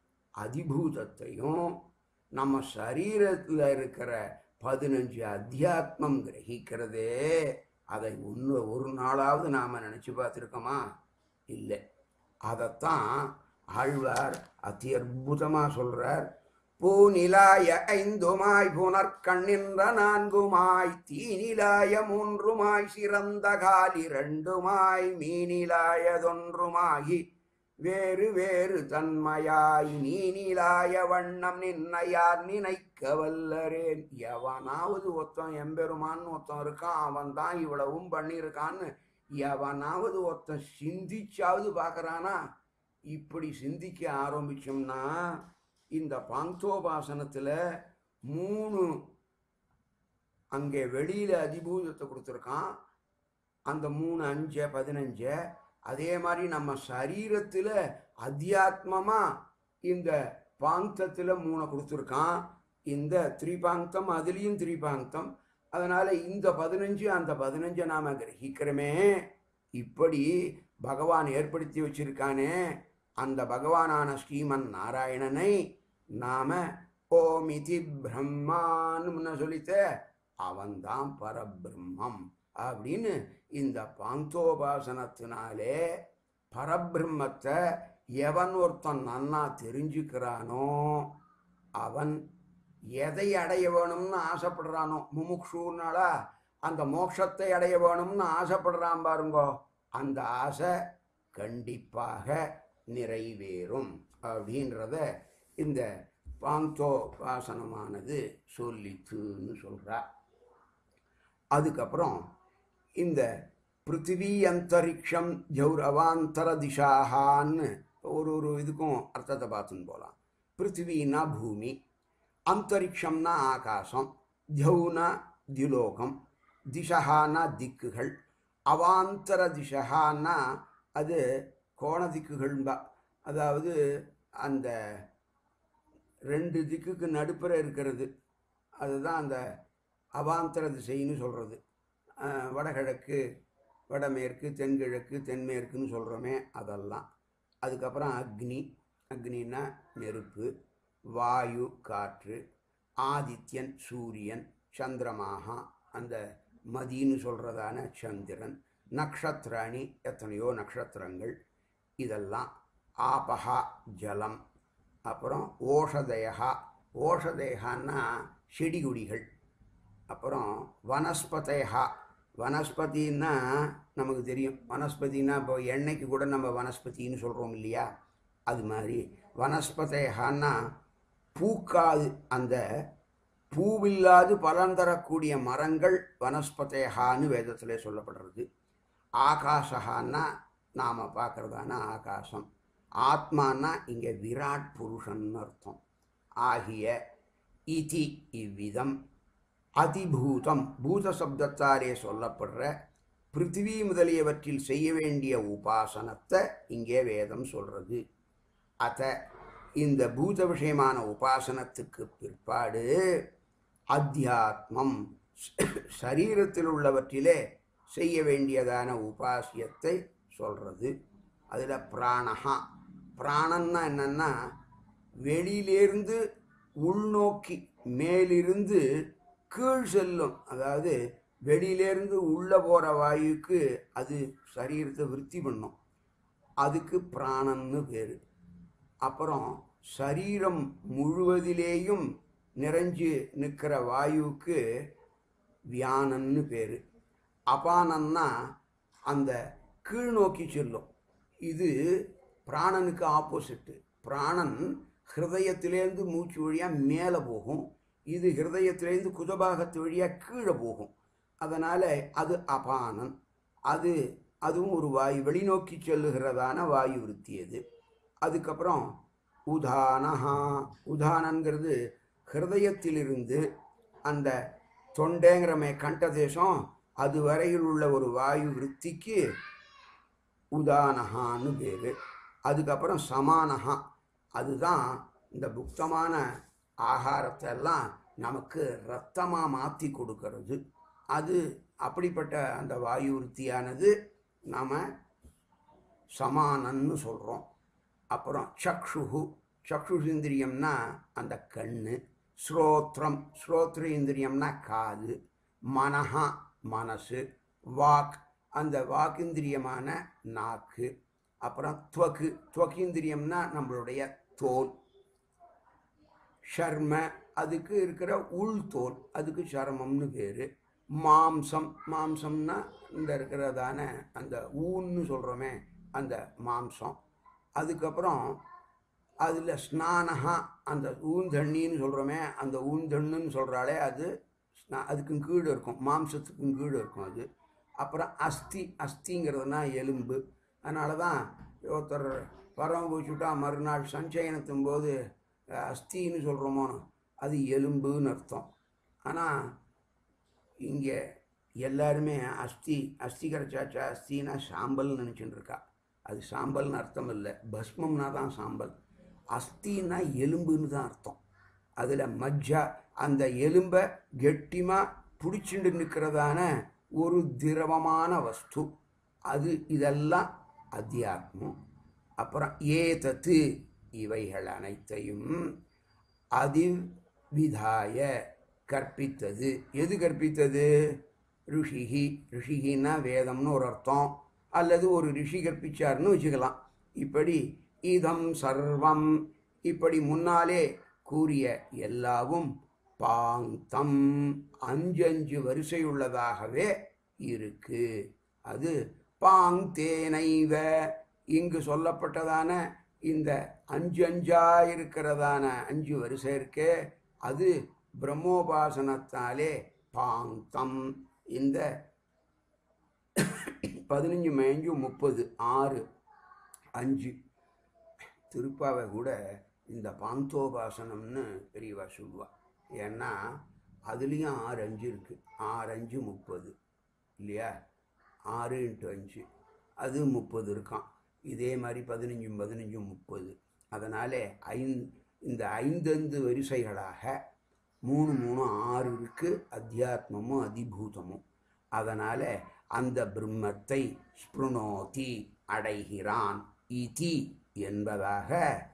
அதிபூதத்தையும் நம்ம சரீரத்தில் இருக்கிற பதினஞ்சு அத்தியாத்மம் கிரகிக்கிறதே அதை ஒன்று ஒரு நாளாவது நாம் நினச்சி பார்த்துருக்கோமா இல்லை அதைத்தான் ஆழ்வார் அதி அற்புதமாக சொல்கிறார் பூநிலாய ஐந்துமாய் புனற்கண்ணின்ற நான்குமாய் தீநிலாய மூன்றுமாய் சிறந்த கால் இரண்டுமாய் மீனிலாயதொன்றுமாகி வேறு வேறு தன்மையாய் நீனிலாய வண்ணம் நின்னையார் நினைக்க வல்லரேன் எவனாவது ஒருத்தன் எம்பெருமான்னு ஒருத்தன் இருக்கான் அவன் தான் இவ்வளவும் பண்ணியிருக்கான்னு எவனாவது ஒருத்தன் சிந்திச்சாவது பார்க்கறானா இப்படி சிந்திக்க ஆரம்பிச்சோம்னா இந்த பாந்தோபாசனத்தில் மூணு அங்கே வெளியில் அதிபூதத்தை கொடுத்துருக்கான் அந்த மூணு அஞ்சு பதினஞ்சு அதே மாதிரி நம்ம சரீரத்தில் அத்தியாத்மமாக இந்த பாங்கத்தில் மூணை கொடுத்துருக்கான் இந்த திரிபாங்கம் அதுலேயும் திரிபாங்கம் அதனால் இந்த பதினஞ்சு அந்த பதினஞ்சை நாம் கிரகிக்கிறோமே இப்படி பகவான் ஏற்படுத்தி வச்சிருக்கானே அந்த பகவானான ஸ்ரீமன் நாராயணனை நாம ஓமிதி பிரம்மான்னு சொல்லித்த அவன்தான் பரபிரம்மம் அப்படின்னு இந்த பாந்தோபாசனத்தினாலே பரபிரம்மத்தை எவன் ஒருத்தன் நன்னா தெரிஞ்சுக்கிறானோ அவன் எதை அடைய வேணும்னு ஆசைப்படுறானோ முமுக்ஷூனாலா அந்த மோட்சத்தை அடைய வேணும்னு ஆசைப்படுறான் பாருங்கோ அந்த ஆசை கண்டிப்பாக நிறைவேறும் அப்படின்றத இந்த பாந்தோபாசனமானது சொல்லித்துன்னு சொல்றா அதுக்கப்புறம் இந்த பிருத்திவி அந்தரிக்ஷம் ஜௌரவாந்தர திசாகான்னு ஒரு ஒரு இதுக்கும் அர்த்தத்தை பார்த்துன்னு போகலாம் பிருத்திவின்னா பூமி அந்தரிக்ஷம்னா ஆகாசம் ஜௌனா திலோகம் திசகானா திக்குகள் அவாந்தர திசகான்னா அது கோண திக்குகள்பா அதாவது அந்த ரெண்டு திக்குக்கு நடுப்புற இருக்கிறது அதுதான் அந்த அவாந்தர திசைன்னு சொல்கிறது வடகிழக்கு வடமேற்கு தென்கிழக்கு தென்மேற்குன்னு சொல்கிறோமே அதெல்லாம் அதுக்கப்புறம் அக்னி அக்னின்னா நெருப்பு வாயு காற்று ஆதித்யன் சூரியன் சந்திரமாகா அந்த மதின்னு சொல்கிறதான சந்திரன் நக்ஷத்ராணி எத்தனையோ நட்சத்திரங்கள் இதெல்லாம் ஆபஹா ஜலம் அப்புறம் ஓஷதயா ஓஷதேகான்னா செடி கொடிகள் அப்புறம் வனஸ்பதேகா வனஸ்பதின்னா நமக்கு தெரியும் வனஸ்பதினா இப்போ எண்ணெய்க்கு கூட நம்ம வனஸ்பதின்னு சொல்கிறோம் இல்லையா அது மாதிரி வனஸ்பதேகான்னா பூக்காது அந்த பூவில்லாது பலன் தரக்கூடிய மரங்கள் வனஸ்பதேகான்னு வேதத்திலே சொல்லப்படுறது ஆகாசகான்னா நாம் பார்க்கறதான ஆகாசம் ஆத்மானா இங்கே விராட் புருஷன் அர்த்தம் ஆகிய இதி இவ்விதம் அதிபூதம் பூத சப்தத்தாலே சொல்லப்படுற பிருத்திவி முதலியவற்றில் செய்ய வேண்டிய உபாசனத்தை இங்கே வேதம் சொல்றது அத இந்த பூத விஷயமான உபாசனத்துக்கு பிற்பாடு அத்தியாத்மம் சரீரத்தில் உள்ளவற்றிலே செய்ய வேண்டியதான உபாசியத்தை சொல்றது அதில் பிராணஹா பிராணன்னா என்னன்னா வெளியிலேருந்து உள்நோக்கி மேலிருந்து கீழ் செல்லும் அதாவது வெளியிலேருந்து உள்ளே போகிற வாயுக்கு அது சரீரத்தை விருத்தி பண்ணும் அதுக்கு பிராணன்னு பேர் அப்புறம் சரீரம் முழுவதிலேயும் நிறைஞ்சு நிற்கிற வாயுவுக்கு வியானன்னு பேர் அபானன்னா அந்த கீழ் நோக்கி செல்லும் இது பிராணனுக்கு ஆப்போசிட்டு பிராணன் ஹிருதயத்திலேருந்து மூச்சு வழியாக மேலே போகும் இது ஹிருதயத்திலேருந்து குதபாகத்து வழியாக கீழே போகும் அதனால் அது அபானன் அது அதுவும் ஒரு வாயு வெளிநோக்கி செல்லுகிறதான வாயு விருத்தி அது அதுக்கப்புறம் உதானஹா உதானங்கிறது ஹிருதயத்திலிருந்து அந்த தொண்டைங்கிறமே கண்ட தேசம் அது வரையில் உள்ள ஒரு வாயு விருத்திக்கு உதானஹான்னு பேர் அதுக்கப்புறம் சமானஹா அதுதான் இந்த புக்தமான ஆகாரத்தை எல்லாம் நமக்கு ரத்தமாக மாற்றி கொடுக்கறது அது அப்படிப்பட்ட அந்த வாயு விருத்தியானது நாம் சமானன்னு சொல்கிறோம் அப்புறம் சக்ஷுகு சக்ஷுஷேந்திரியம்னா அந்த கண்ணு ஸ்ரோத்ரம் ஸ்ரோத்ரேந்திரியம்னா காது மனஹா மனசு வாக் அந்த வாக்கிந்திரியமான நாக்கு அப்புறம் துவக்கு துவக்கீந்திரியம்னா நம்மளுடைய தோல் ஷர்ம அதுக்கு இருக்கிற உள் தோல் அதுக்கு சர்மம்னு பேர் மாம்சம் மாம்சம்னா இந்த இருக்கிறதான அந்த ஊன்னு சொல்கிறோமே அந்த மாம்சம் அதுக்கப்புறம் அதில் ஸ்நானஹா அந்த ஊந்தண்ணின்னு சொல்கிறோமே அந்த ஊந்தண்ணுன்னு சொல்கிறாலே அது ஸ்நா- அதுக்கும் கீழே இருக்கும் மாம்சத்துக்கும் கீழே இருக்கும் அது அப்புறம் அஸ்தி அஸ்திங்கிறதுனா எலும்பு அதனால தான் ஒருத்தர் பரம பூச்சுட்டா மறுநாள் சஞ்சயனத்தும் போது அஹ், அஸ்தின்னு சொல்கிறோமோ அது எலும்புன்னு அர்த்தம் ஆனால் இங்கே எல்லாருமே அஸ்தி அஸ்தி கிடைச்சாச்சா அஸ்தினா சாம்பல்னு நினச்சிட்டு இருக்கா அது சாம்பல்னு அர்த்தம் இல்லை பஸ்மம்னா தான் சாம்பல் அஸ்தின்னா எலும்புன்னு தான் அர்த்தம் அதில் மஜ்ஜா அந்த எலும்பை கெட்டிமாக பிடிச்சிட்டு நிற்கிறதான ஒரு திரவமான வஸ்து அது இதெல்லாம் அத்தியாத்மம் அப்புறம் ஏதத்து இவைகள் அனைத்தையும் அதிவிதாய கற்பித்தது எது கற்பித்தது ரிஷிகி ரிஷிகின்னா வேதம்னு ஒரு அர்த்தம் அல்லது ஒரு ரிஷி கற்பிச்சார்னு வச்சுக்கலாம் இப்படி இதம் சர்வம் இப்படி முன்னாலே கூறிய எல்லாவும் பாங்தம் அஞ்சஞ்சு வரிசையுள்ளதாகவே இருக்கு அது பாங்தேனைவ இங்கு சொல்லப்பட்டதான இந்த அஞ்சு அஞ்சா இருக்கிறதான அஞ்சு வரிசை இருக்கே அது பிரம்மோபாசனத்தாலே பாங்தம் இந்த பதினஞ்சு மேஞ்சு முப்பது ஆறு அஞ்சு திருப்பாவை கூட இந்த பாந்தோபாசனம்னு பெரியவா சொல்லுவா ஏன்னா அதுலேயும் ஆறு அஞ்சு இருக்குது ஆறு அஞ்சு முப்பது இல்லையா ஆறு இன்ட்டு அஞ்சு அது முப்பது இருக்கான் இதே மாதிரி பதினஞ்சும் பதினஞ்சும் முப்பது அதனாலே ஐந் இந்த ஐந்தந்து வரிசைகளாக மூணு மூணு ஆறு இருக்கு அத்தியாத்மமும் அதிபூதமும் அதனால் அந்த பிரம்மத்தை ஸ்பிருணோதி அடைகிறான் இதி என்பதாக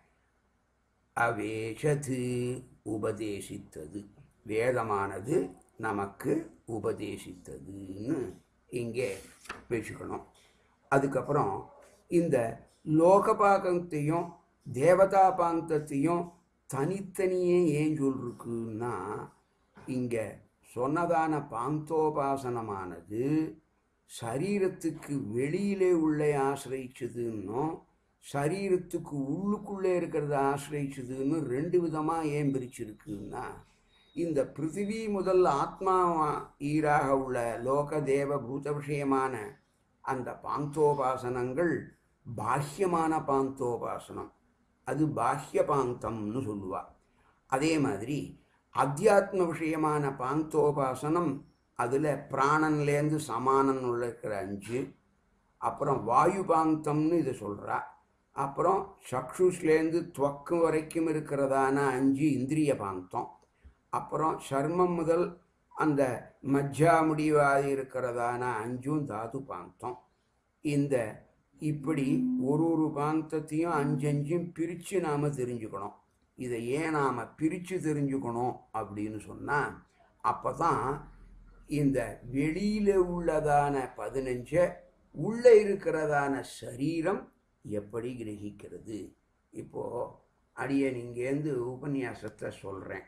அவேஷது உபதேசித்தது வேதமானது நமக்கு உபதேசித்ததுன்னு இங்கே வச்சுக்கணும் அதுக்கப்புறம் இந்த லோகபாகத்தையும் தேவதா பாங்கத்தையும் தனித்தனியே ஏன் சொல்லிருக்குன்னா இங்கே சொன்னதான பாந்தோபாசனமானது சரீரத்துக்கு வெளியிலே உள்ளே ஆசிரியிச்சதுன்னும் சரீரத்துக்கு உள்ளுக்குள்ளே இருக்கிறத ஆசிரியிச்சதுன்னு ரெண்டு விதமாக ஏன் பிரிச்சிருக்குன்னா இந்த பிருத்திவி முதல் ஆத்மா ஈராக உள்ள லோக தேவ பூத விஷயமான அந்த பாந்தோபாசனங்கள் பாஹ்யமான பாந்தோபாசனம் அது பாஹ்ய பாந்தம்னு சொல்லுவா அதே மாதிரி அத்தியாத்ம விஷயமான பாந்தோபாசனம் அதில் பிராணன்லேருந்து சமானன் உள்ள இருக்கிற அஞ்சு அப்புறம் வாயு பாந்தம்னு இதை சொல்கிறா அப்புறம் சக்ஷுஸ்லேருந்து துவக்கு வரைக்கும் இருக்கிறதான அஞ்சு இந்திரிய பாந்தம் அப்புறம் சர்மம் முதல் அந்த மஜ்ஜா முடிவாக இருக்கிறதான அஞ்சும் தாது பாந்தம் இந்த இப்படி ஒரு ஒரு பாந்தத்தையும் அஞ்சஞ்சும் பிரித்து நாம் தெரிஞ்சுக்கணும் இதை ஏன் நாம் பிரித்து தெரிஞ்சுக்கணும் அப்படின்னு சொன்னால் அப்போ தான் இந்த வெளியில் உள்ளதான பதினஞ்சை உள்ளே இருக்கிறதான சரீரம் எப்படி கிரகிக்கிறது இப்போது அடியன் இங்கேருந்து உபன்யாசத்தை சொல்கிறேன்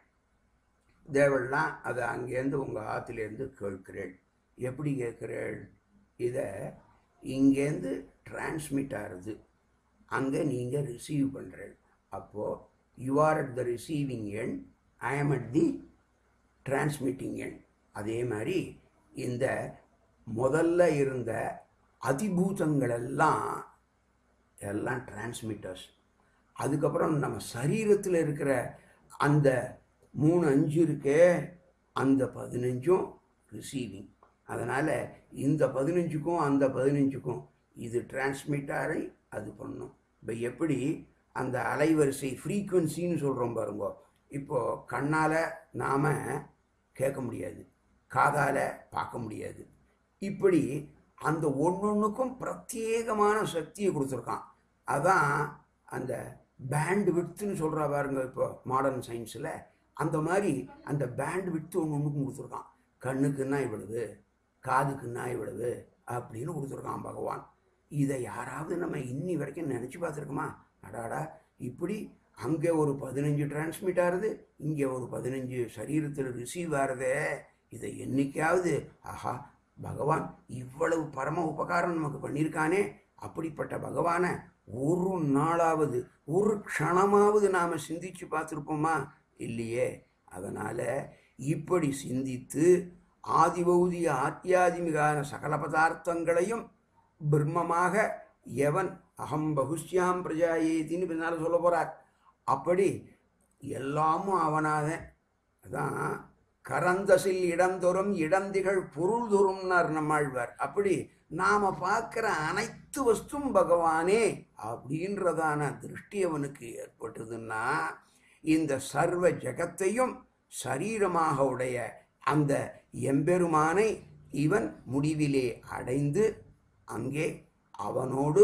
தேவெல்லாம் அதை அங்கேருந்து உங்கள் ஆற்றுலேருந்து கேட்கிறேள் எப்படி கேட்கிறேள் இதை இங்கேருந்து டிரான்ஸ்மிட் ஆகுது அங்கே நீங்கள் ரிசீவ் பண்ணுறேள் அப்போது you are at the receiving end I ஆம் அட் தி டிரான்ஸ்மிட்டிங் எண் அதே மாதிரி இந்த முதல்ல இருந்த அதிபூதங்கள் எல்லாம் எல்லாம் டிரான்ஸ்மிட்டர்ஸ் அதுக்கப்புறம் நம்ம சரீரத்தில் இருக்கிற அந்த மூணு அஞ்சு இருக்கே அந்த பதினஞ்சும் ரிசீவிங் அதனால் இந்த பதினஞ்சுக்கும் அந்த பதினஞ்சுக்கும் இது டிரான்ஸ்மிட்டாரை அது பண்ணும் இப்போ எப்படி அந்த அலைவரிசை ஃப்ரீக்குவன்சின்னு சொல்கிறோம் பாருங்க இப்போது கண்ணால் நாம் கேட்க முடியாது காதால் பார்க்க முடியாது இப்படி அந்த ஒன்றொன்றுக்கும் பிரத்யேகமான சக்தியை கொடுத்துருக்கான் அதான் அந்த பேண்ட் விட்த்துன்னு சொல்கிறா பாருங்க இப்போ மாடர்ன் சயின்ஸில் அந்த மாதிரி அந்த பேண்ட் விட்த்து ஒன்று ஒன்றுக்கும் கொடுத்துருக்கான் கண்ணுக்குன்னா இவ்வளவு காதுக்குன்னா இவ்வளவு அப்படின்னு கொடுத்துருக்கான் பகவான் இதை யாராவது நம்ம இன்னி வரைக்கும் நினச்சி பார்த்துருக்கோமா அடாடா இப்படி அங்கே ஒரு பதினஞ்சு டிரான்ஸ்மிட் ஆகுது இங்கே ஒரு பதினஞ்சு சரீரத்தில் ரிசீவ் ஆகுதே இதை என்னைக்காவது ஆஹா பகவான் இவ்வளவு பரம உபகாரம் நமக்கு பண்ணியிருக்கானே அப்படிப்பட்ட பகவானை ஒரு நாளாவது ஒரு க்ஷணமாவது நாம் சிந்திச்சு பார்த்துருப்போமா இல்லையே அதனால் இப்படி சிந்தித்து ஆதிபௌதிக ஆத்தியாதிமிகான சகல பதார்த்தங்களையும் பிரம்மமாக எவன் அகம் பகுஷ்யாம் பிரஜாயேத்தின்னு பின்னால் சொல்ல போகிறார் அப்படி எல்லாமும் அவனாக அதான் கரந்தசில் இடந்தொறும் இடந்திகள் பொருள் தோறும்னார் நம்மாழ்வார் அப்படி நாம் பார்க்குற அனைத்து வஸ்தும் பகவானே அப்படின்றதான திருஷ்டி அவனுக்கு ஏற்பட்டதுன்னா இந்த சர்வ ஜகத்தையும் சரீரமாக உடைய அந்த எம்பெருமானை இவன் முடிவிலே அடைந்து அங்கே அவனோடு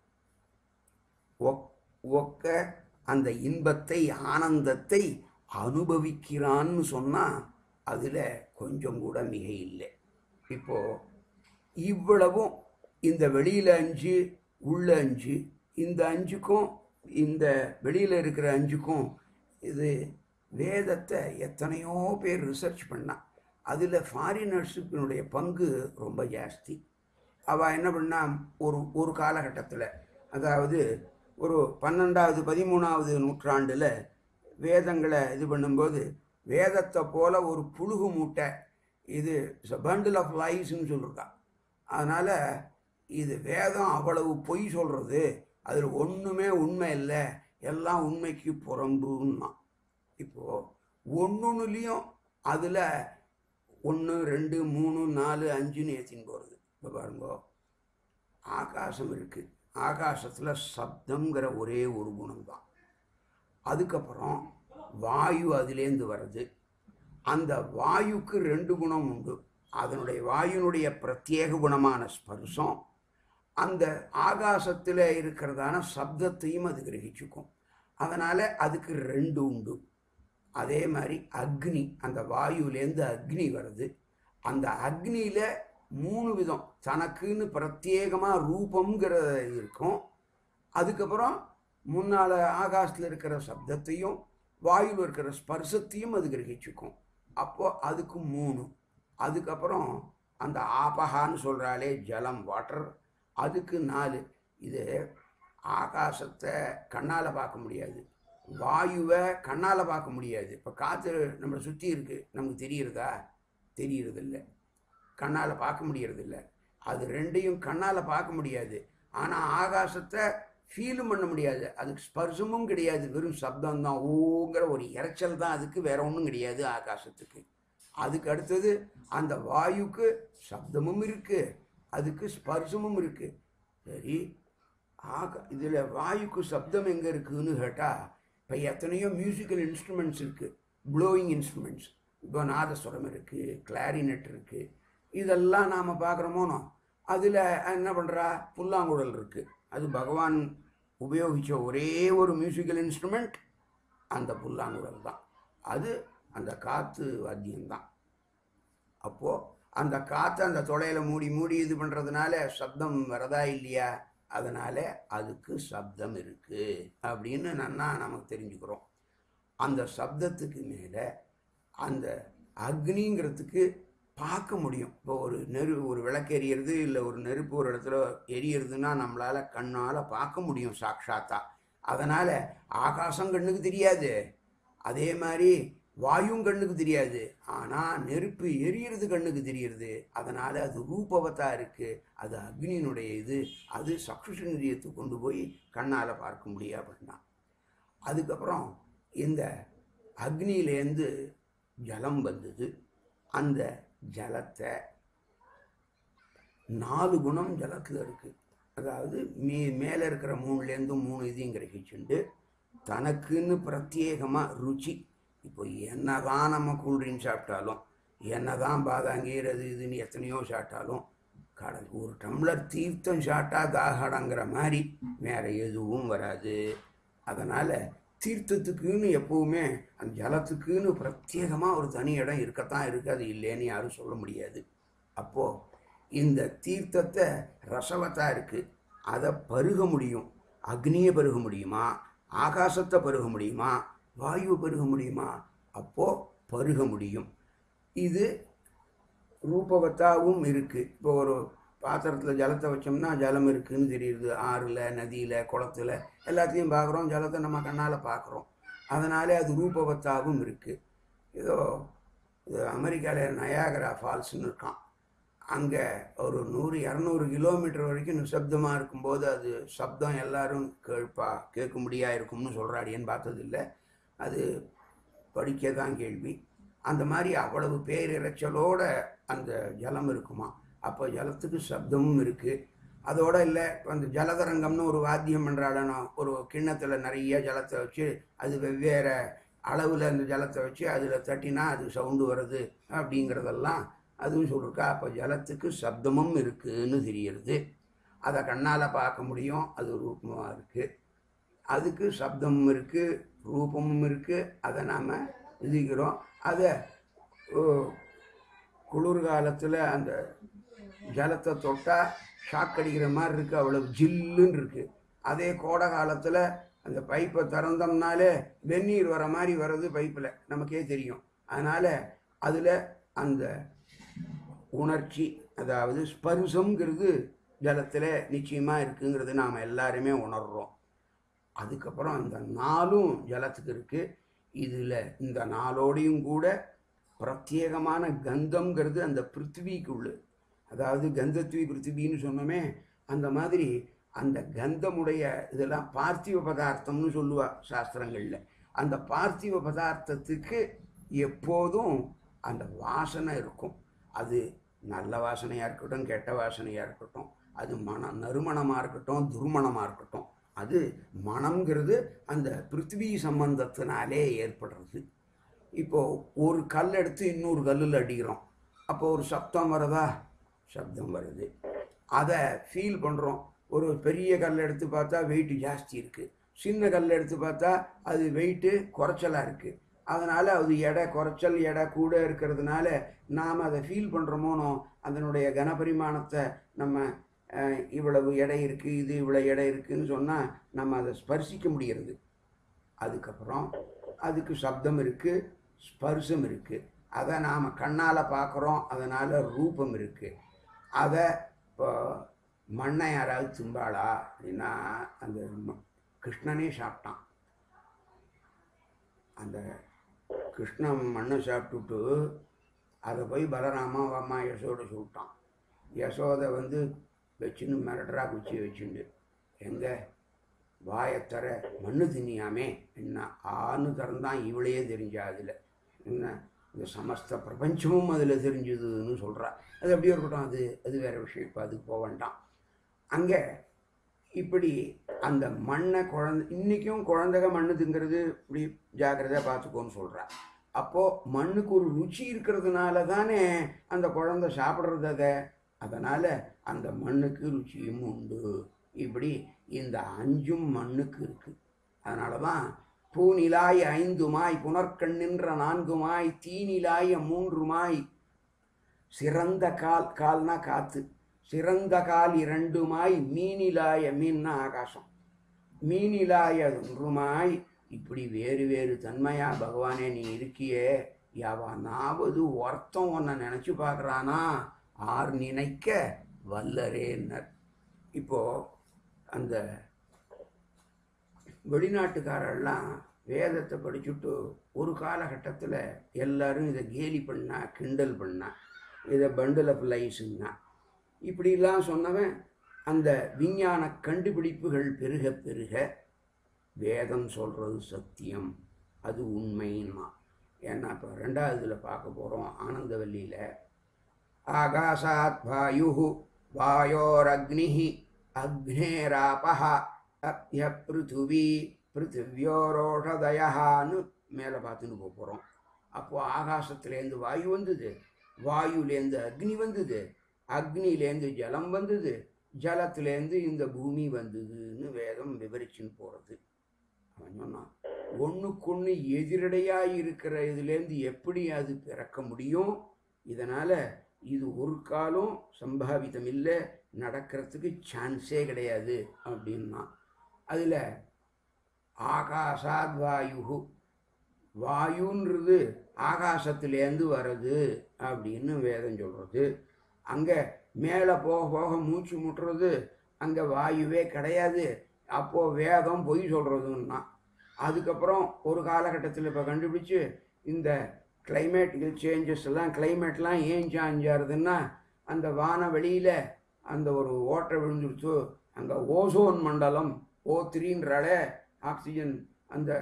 ஒக்- ஒக்க அந்த இன்பத்தை ஆனந்தத்தை அனுபவிக்கிறான்னு சொன்னால் அதில் கொஞ்சம் கூட மிக இல்லை இப்போ இவ்வளவும் இந்த வெளியில் அஞ்சு உள்ள அஞ்சு இந்த அஞ்சுக்கும் இந்த வெளியில் இருக்கிற அஞ்சுக்கும் இது வேதத்தை எத்தனையோ பேர் ரிசர்ச் பண்ணா அதில் ஃபாரினர்ஸுக்கினுடைய பங்கு ரொம்ப ஜாஸ்தி அவள் என்ன பண்ணா ஒரு ஒரு காலகட்டத்தில் அதாவது ஒரு பன்னெண்டாவது பதிமூணாவது நூற்றாண்டில் வேதங்களை இது பண்ணும்போது வேதத்தை போல ஒரு புழுகு மூட்டை இது பண்டில் ஆஃப் லைஸ்ன்னு சொல்லியிருக்கா அதனால் இது வேதம் அவ்வளவு பொய் சொல்கிறது அதில் ஒன்றுமே உண்மை இல்லை எல்லாம் உண்மைக்கு புறம்புன்னா இப்போது ஒன்றுலையும் அதில் ஒன்று ரெண்டு மூணு நாலு அஞ்சுன்னு ஏற்றின்னு போகிறது இப்போ பாருங்கோ ஆகாசம் இருக்குது ஆகாசத்தில் சப்தங்கிற ஒரே ஒரு குணம் தான் அதுக்கப்புறம் வாயு அதிலேருந்து வருது அந்த வாயுக்கு ரெண்டு குணம் உண்டு அதனுடைய வாயுனுடைய பிரத்யேக குணமான ஸ்பர்சம் அந்த ஆகாசத்தில் இருக்கிறதான சப்தத்தையும் அது கிரகிச்சுக்கும் அதனால் அதுக்கு ரெண்டு உண்டு அதே மாதிரி அக்னி அந்த வாயுலேருந்து அக்னி வருது அந்த அக்னியில் மூணு விதம் தனக்குன்னு பிரத்யேகமாக ரூபங்கிற இருக்கும் அதுக்கப்புறம் முன்னால் ஆகாசத்தில் இருக்கிற சப்தத்தையும் வாயுவில் இருக்கிற ஸ்பர்சத்தையும் அது கிரகிச்சுக்கும் அப்போ அதுக்கு மூணு அதுக்கப்புறம் அந்த ஆபகான்னு சொல்கிறாலே ஜலம் வாட்டர் அதுக்கு நாலு இது ஆகாசத்தை கண்ணால் பார்க்க முடியாது வாயுவை கண்ணால் பார்க்க முடியாது இப்போ காற்று நம்மளை சுற்றி இருக்குது நமக்கு தெரியுறதா தெரியறதில்ல கண்ணால் பார்க்க முடியறதில்ல அது ரெண்டையும் கண்ணால் பார்க்க முடியாது ஆனால் ஆகாசத்தை ஃபீலும் பண்ண முடியாது அதுக்கு ஸ்பர்சமும் கிடையாது வெறும் சப்தம் தான் ஓங்கிற ஒரு இரைச்சல் தான் அதுக்கு வேற ஒன்றும் கிடையாது ஆகாசத்துக்கு அதுக்கு அடுத்தது அந்த வாயுக்கு சப்தமும் இருக்கு அதுக்கு ஸ்பர்சமும் இருக்கு சரி ஆக இதில் வாயுக்கு சப்தம் எங்கே இருக்குன்னு கேட்டால் இப்போ எத்தனையோ மியூசிக்கல் இன்ஸ்ட்ருமெண்ட்ஸ் இருக்குது ப்ளோயிங் இன்ஸ்ட்ருமெண்ட்ஸ் இப்போ நாதஸ்வரம் இருக்குது கிளாரினெட் இருக்குது இதெல்லாம் நாம் பார்க்குறோமோனோ அதில் என்ன பண்ணுறா புல்லாங்குழல் இருக்குது அது பகவான் உபயோகித்த ஒரே ஒரு மியூசிக்கல் இன்ஸ்ட்ருமெண்ட் அந்த புல்லாங்குழல் தான் அது அந்த காற்று வாத்தியம்தான் அப்போது அந்த காற்றை அந்த தொலையில் மூடி மூடி இது பண்ணுறதுனால சப்தம் வரதா இல்லையா அதனால் அதுக்கு சப்தம் இருக்குது அப்படின்னு நன்னா நமக்கு தெரிஞ்சுக்கிறோம் அந்த சப்தத்துக்கு மேலே அந்த அக்னிங்கிறதுக்கு பார்க்க முடியும் இப்போ ஒரு நெரு ஒரு விளக்கு எரியறது இல்லை ஒரு நெருப்பு ஒரு இடத்துல எரியறதுன்னா நம்மளால் கண்ணால் பார்க்க முடியும் சாட்சாத்தா அதனால் ஆகாசம் கண்ணுக்கு தெரியாது அதே மாதிரி வாயும் கண்ணுக்கு தெரியாது ஆனால் நெருப்பு எரியறது கண்ணுக்கு தெரியுது அதனால் அது ரூபவத்தா இருக்குது அது அக்னியினுடைய இது அது சக்ஷுஷந்திரியத்தை கொண்டு போய் கண்ணால் பார்க்க முடியும் அப்படின்னா அதுக்கப்புறம் இந்த அக்னியிலேருந்து ஜலம் வந்தது அந்த ஜலத்தை நாலு குணம் ஜலத்தில் இருக்குது அதாவது மீ மேலே இருக்கிற மூணுலேருந்து மூணு இதையும் கிரகிச்சுண்டு தனக்குன்னு பிரத்யேகமாக ருச்சி இப்போ என்னதான் நம்ம கூல்ட்ரிங்க் சாப்பிட்டாலும் என்னதான் பாதாங்கீர் அது இதுன்னு எத்தனையோ சாப்பிட்டாலும் கடல் ஒரு டம்ளர் தீர்த்தம் சாப்பிட்டா தாகடங்கிற மாதிரி வேற எதுவும் வராது அதனால் தீர்த்தத்துக்குன்னு எப்பவுமே அந்த ஜலத்துக்குன்னு பிரத்யேகமாக ஒரு தனி இடம் இருக்கத்தான் இருக்குது அது இல்லைன்னு யாரும் சொல்ல முடியாது அப்போது இந்த தீர்த்தத்தை ரசவத்தா இருக்குது அதை பருக முடியும் அக்னியை பருக முடியுமா ஆகாசத்தை பருக முடியுமா வாயுவை பருக முடியுமா அப்போது பருக முடியும் இது ரூபவத்தாவும் இருக்குது இப்போ ஒரு பாத்திரத்தில் ஜலத்தை வச்சோம்னா ஜலம் இருக்குன்னு தெரியுது ஆறில் நதியில் குளத்துல எல்லாத்தையும் பார்க்குறோம் ஜலத்தை நம்ம கண்ணால் பார்க்குறோம் அதனாலே அது ரூபவத்தாவும் இருக்குது ஏதோ இது அமெரிக்காவில் நயாகரா ஃபால்ஸ்னு இருக்கான் அங்கே ஒரு நூறு இரநூறு கிலோமீட்டர் வரைக்கும் நிசப்தமாக இருக்கும்போது அது சப்தம் எல்லாரும் கேட்பா கேட்க முடியா இருக்கும்னு சொல்கிறாடியன்னு பார்த்ததில்ல அது படிக்க தான் கேள்வி அந்த மாதிரி அவ்வளவு பேரிரைச்சலோட அந்த ஜலம் இருக்குமா அப்போ ஜலத்துக்கு சப்தமும் இருக்குது அதோட இல்லை அந்த ஜலதரங்கம்னு ஒரு வாத்தியம் பண்ணுறாடணும் ஒரு கிண்ணத்தில் நிறைய ஜலத்தை வச்சு அது வெவ்வேறு அளவில் அந்த ஜலத்தை வச்சு அதில் தட்டினா அது சவுண்டு வருது அப்படிங்கிறதெல்லாம் அதுவும் சொல்லிருக்கா அப்போ ஜலத்துக்கு சப்தமும் இருக்குன்னு தெரியுது அதை கண்ணால் பார்க்க முடியும் அது ரூபமாக இருக்குது அதுக்கு சப்தமும் இருக்குது ரூபமும் இருக்குது அதை நாம் விதிக்கிறோம் அதை ஓ, குளிர்காலத்தில் அந்த ஜலத்தை தொட்டால் ஷாக் அடிக்கிற மாதிரி இருக்குது அவ்வளவு ஜில்லுன்னு இருக்குது அதே கோடை காலத்தில் அந்த பைப்பை திறந்தோம்னாலே வெந்நீர் வர மாதிரி வர்றது பைப்பில் நமக்கே தெரியும் அதனால் அதில் அந்த உணர்ச்சி அதாவது ஸ்பர்சம்ங்கிறது ஜலத்தில் நிச்சயமாக இருக்குங்கிறது நாம் எல்லாருமே உணர்றோம் அதுக்கப்புறம் இந்த நாலும் ஜலத்துக்கு இருக்குது இதில் இந்த நாளோடையும் கூட பிரத்யேகமான கந்தம்ங்கிறது அந்த பிருத்திவிக்குள்ளு அதாவது கந்தத்வி பிருத்திவின்னு சொன்னோமே அந்த மாதிரி அந்த கந்தமுடைய இதெல்லாம் பார்த்திவ பதார்த்தம்னு சொல்லுவா சாஸ்திரங்களில் அந்த பார்த்திவ பதார்த்தத்துக்கு எப்போதும் அந்த வாசனை இருக்கும் அது நல்ல வாசனையாக இருக்கட்டும் கெட்ட வாசனையாக இருக்கட்டும் அது மன நறுமணமாக இருக்கட்டும் துர்மணமாக இருக்கட்டும் அது மனம்ங்கிறது அந்த பிருத்திவி சம்பந்தத்தினாலே ஏற்படுறது இப்போ ஒரு கல் எடுத்து இன்னொரு கல்லில் அடிக்கிறோம் அப்போ ஒரு சப்தம் வருதா சப்தம் வருது அதை ஃபீல் பண்ணுறோம் ஒரு பெரிய கல் எடுத்து பார்த்தா வெயிட் ஜாஸ்தி இருக்குது சின்ன கல் எடுத்து பார்த்தா அது வெயிட்டு குறைச்சலாக இருக்குது அதனால் அது எடை குறைச்சல் எடை கூட இருக்கிறதுனால நாம் அதை ஃபீல் பண்ணுறோமோனோ அதனுடைய கனபரிமாணத்தை நம்ம அஹ், இவ்வளவு எடை இருக்குது இது இவ்வளோ எடை இருக்குன்னு சொன்னால் நம்ம அதை ஸ்பர்சிக்க முடிகிறது அதுக்கப்புறம் அதுக்கு சப்தம் இருக்குது ஸ்பர்சம் இருக்குது அதை நாம் கண்ணால் பார்க்குறோம் அதனால் ரூபம் இருக்குது அதை இப்போ மண்ணை யாராவது திம்பாளா அப்படின்னா அந்த ம- கிருஷ்ணனே சாப்பிட்டான் அந்த கிருஷ்ணன் மண்ணை சாப்பிட்டுட்டு அதை போய் பலராமா அம்மா யசோட சொல்லிட்டான் யசோதை வந்து வச்சுன்னு மிரட்டுறா குச்சி வச்சுண்டு எங்க வாயத்தர மண்ணு தின்னியாமே என்ன ஆன்னு திறந்தான் இவளையே தெரிஞ்சா அதில் என்ன இந்த சமஸ்த பிரபஞ்சமும் அதில் தெரிஞ்சுதுன்னு சொல்கிறா அது அப்படியே இருக்கட்டும் அது அது வேற விஷயம் இப்போ அதுக்கு போக வேண்டாம் அங்கே இப்படி அந்த மண்ணை குழந்தை இன்றைக்கும் குழந்தைக மண்ணு திங்கிறது இப்படி ஜாக்கிரதையாக பார்த்துக்கோன்னு சொல்கிறா அப்போது மண்ணுக்கு ஒரு ருச்சி இருக்கிறதுனால தானே அந்த குழந்தை சாப்பிட்றது அதை அதனால் அந்த மண்ணுக்கு ருச்சியும் உண்டு இப்படி இந்த அஞ்சும் மண்ணுக்கு இருக்குது அதனால தான் பூநிலாய் ஐந்துமாய் புனர்கண்ணின்ற நான்குமாய் தீநிலாய மூன்றுமாய் சிறந்த கால் கால்னா காத்து சிறந்த கால் இரண்டுமாய் மீனிலாய மீன்னா ஆகாசம் மீனிலாய ஒன்றுமாய் இப்படி வேறு வேறு தன்மையா பகவானே நீ இருக்கியே எவனாவது ஒருத்தன் உன்னை நினச்சி பார்க்குறானா ஆர் நினைக்க வல்லரேன்னர் இப்போ அந்த வெளிநாட்டுக்காரெல்லாம் வேதத்தை படிச்சுட்டு ஒரு காலகட்டத்தில் எல்லாரும் இதை கேலி பண்ணா கிண்டல் பண்ணா இதை பண்டில் ஆஃப் லைஸுன்னா இப்படிலாம் சொன்னவன் அந்த விஞ்ஞான கண்டுபிடிப்புகள் பெருக பெருக வேதம் சொல்கிறது சத்தியம் அது உண்மைன்னா ஏன்னா இப்போ ரெண்டாவதுல பார்க்க போகிறோம் ஆனந்தவல்லியில் ஆகாசாத் வாயு வாயோரக்னி அக்னேராபஹ அப்ய பிருத்துவி பிருத்திவியோரோஷதயான்னு மேலே பார்த்துன்னு போக போகிறோம் அப்போது ஆகாசத்துலேருந்து வாயு வந்தது வாயுலேருந்து அக்னி வந்தது அக்னிலேருந்து ஜலம் வந்தது ஜலத்துலேருந்து இந்த பூமி வந்ததுன்னு வேதம் விவரிச்சுன்னு போகிறது அவன் சொன்னான் ஒன்றுக்கொன்று எதிரடையாக இருக்கிற இதுலேருந்து எப்படி அது பிறக்க முடியும் இதனால் இது ஒரு காலம் சம்பாவிதம் இல்லை நடக்கிறதுக்கு சான்ஸே கிடையாது அப்படின்னா அதில் ஆகாசாத் வாயு வாயுன்றது ஆகாசத்துலேருந்து வர்றது அப்படின்னு வேதம் சொல்கிறது அங்கே மேலே போக போக மூச்சு முட்டுறது அங்கே வாயுவே கிடையாது அப்போது வேதம் பொய் சொல்கிறதுன்னா அதுக்கப்புறம் ஒரு காலகட்டத்தில் இப்போ கண்டுபிடிச்சு இந்த கிளைமேட்டிக்கல் சேஞ்சஸ் எல்லாம் கிளைமேட்லாம் ஏன் சேஞ்ச் ஆகுதுன்னா அந்த வான வெளியில் அந்த ஒரு ஓட்டை விழுந்துருச்சு அங்கே ஓசோன் மண்டலம் ஓ த்ரீன்றால ஆக்சிஜன் அந்த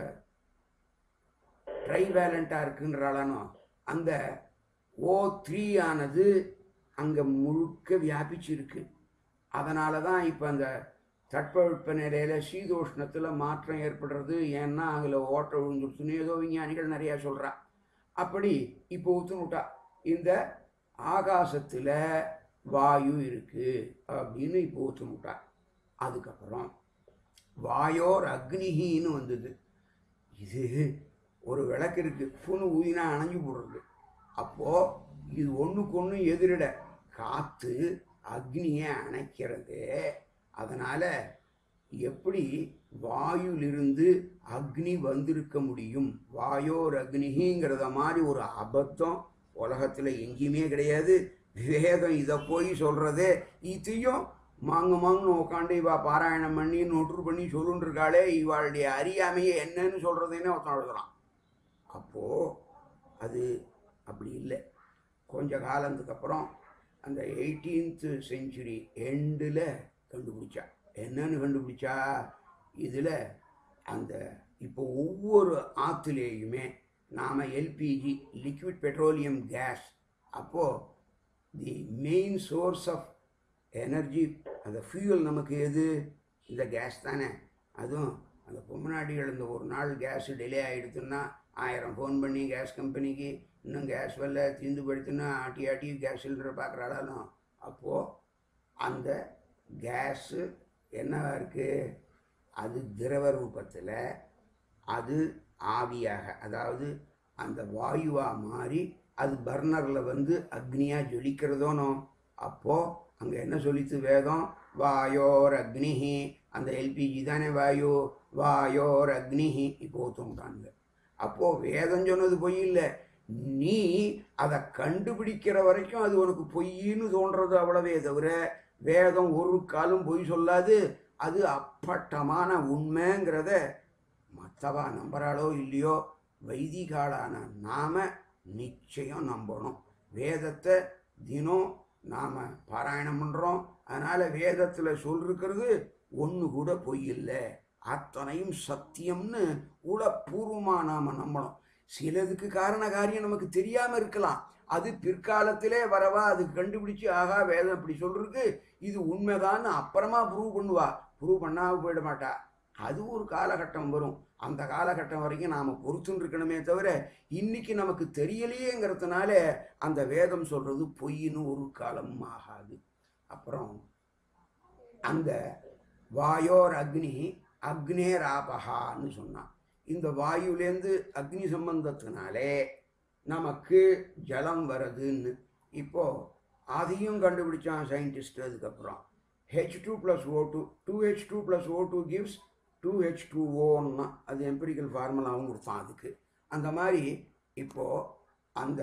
ட்ரைவேலண்ட்டாக இருக்குன்றாலும் அந்த ஓ த்ரீ ஆனது அங்கே முழுக்க வியாபிச்சிருக்கு அதனால தான் இப்போ அந்த தட்பவெப்ப நிலையில் சீதோஷ்ணத்தில் மாற்றம் ஏற்படுறது ஏன்னா அதில் ஓட்ட விழுந்துருச்சுன்னு ஏதோ விஞ்ஞானிகள் நிறையா சொல்கிறா அப்படி இப்போ ஊற்றுனுட்டா இந்த ஆகாசத்தில் வாயு இருக்குது அப்படின்னு இப்போ ஊற்றுனுட்டா அதுக்கப்புறம் வாயோர் அக்னிகின்னு வந்தது இது ஒரு விளக்கு இருக்குது புண்ணு ஊதினா அணைஞ்சு போடுறது அப்போது இது ஒன்றுக்கு ஒன்று எதிரிட காற்று அக்னியை அணைக்கிறது அதனால் எப்படி வாயுலிருந்து அக்னி வந்திருக்க முடியும் வாயோர் அக்னிங்கிறத மாதிரி ஒரு அபத்தம் உலகத்தில் எங்கேயுமே கிடையாது வேதம் இதை போய் சொல்கிறதே இதையும் மாங்கு மாங்குன்னு உட்காந்து இவா பாராயணம் பண்ணி நொற்று பண்ணி சொல்லுன்றிருக்காளே இவாளுடைய அறியாமையை என்னன்னு சொல்கிறதுன்னே ஒருத்தன் எழுதுறான் அப்போது அது அப்படி இல்லை கொஞ்ச காலத்துக்கு அப்புறம் அந்த எயிட்டீன்த்து செஞ்சுரி எண்டில் கண்டுபிடிச்சா என்னன்னு கண்டுபிடிச்சா இதில் அந்த இப்போ ஒவ்வொரு ஆற்றுலேயுமே நாம் எல்பிஜி லிக்விட் பெட்ரோலியம் கேஸ் அப்போது the main source of energy அந்த ஃபியூல் நமக்கு எது இந்த கேஸ் தானே அதுவும் அந்த பொம்மநாட்டிகள் இந்த ஒரு நாள் கேஸ் டிலே ஆகிடுதுன்னா ஆயிரம் ஃபோன் பண்ணி கேஸ் கம்பெனிக்கு இன்னும் கேஸ் வரல தீர்ந்து போயிடுத்துன்னா ஆட்டி ஆட்டி கேஸ் சிலிண்டர் பார்க்குறாலும் அப்போது அந்த கேஸு என்னவா இருக்குது அது திரவ ரூபத்தில் அது ஆவியாக அதாவது அந்த வாயுவாக மாறி அது பர்னரில் வந்து அக்னியாக ஜொலிக்கிறதோனோ அப்போது அங்கே என்ன சொல்லித்து வேதம் வாயோர் அக்னிஹி அந்த எல்பிஜி தானே வாயு வாயோர் அக்னிஹி இப்போ ஒத்துட்டாங்க அப்போது வேதம் சொன்னது பொய் இல்லை நீ அதை கண்டுபிடிக்கிற வரைக்கும் அது உனக்கு பொய்ன்னு தோன்றது அவ்வளவே தவிர வேதம் ஒரு காலும் பொய் சொல்லாது அது அப்பட்டமான உண்மைங்கிறத மற்றவா நம்புறாளோ இல்லையோ வைதிகாலான நாம நிச்சயம் நம்பணும் வேதத்தை தினம் நாம் பாராயணம் பண்ணுறோம் அதனால் வேதத்தில் சொல்லிருக்கிறது ஒன்று கூட பொய் இல்லை அத்தனையும் சத்தியம்னு உளப்பூர்வமாக நாம் நம்பணும் சிலதுக்கு காரண காரியம் நமக்கு தெரியாமல் இருக்கலாம் அது பிற்காலத்திலே வரவா அது கண்டுபிடிச்சு ஆகா வேதம் இப்படி சொல்றதுக்கு இது உண்மைதான்னு அப்புறமா ப்ரூவ் பண்ணுவா ப்ரூவ் பண்ணாம போயிட மாட்டா அது ஒரு காலகட்டம் வரும் அந்த காலகட்டம் வரைக்கும் நாம் பொறுத்துன்னு இருக்கணுமே தவிர இன்னைக்கு நமக்கு தெரியலையேங்கிறதுனால அந்த வேதம் சொல்றது பொய்ன்னு ஒரு காலமும் ஆகாது அப்புறம் அந்த வாயோர் அக்னி அக்னேர் ஆபகான்னு சொன்னான் இந்த வாயுலேருந்து அக்னி சம்பந்தத்தினாலே நமக்கு ஜலம் வருதுன்னு இப்போ அதையும் கண்டுபிடிச்சான் சயின்டிஸ்ட் அதுக்கப்புறம் H two plus O two two H two plus O two gives two H two ஓன்னா அது எம்பரிக்கல் ஃபார்முலாவும் கொடுத்தான் அதுக்கு அந்த மாதிரி இப்போது அந்த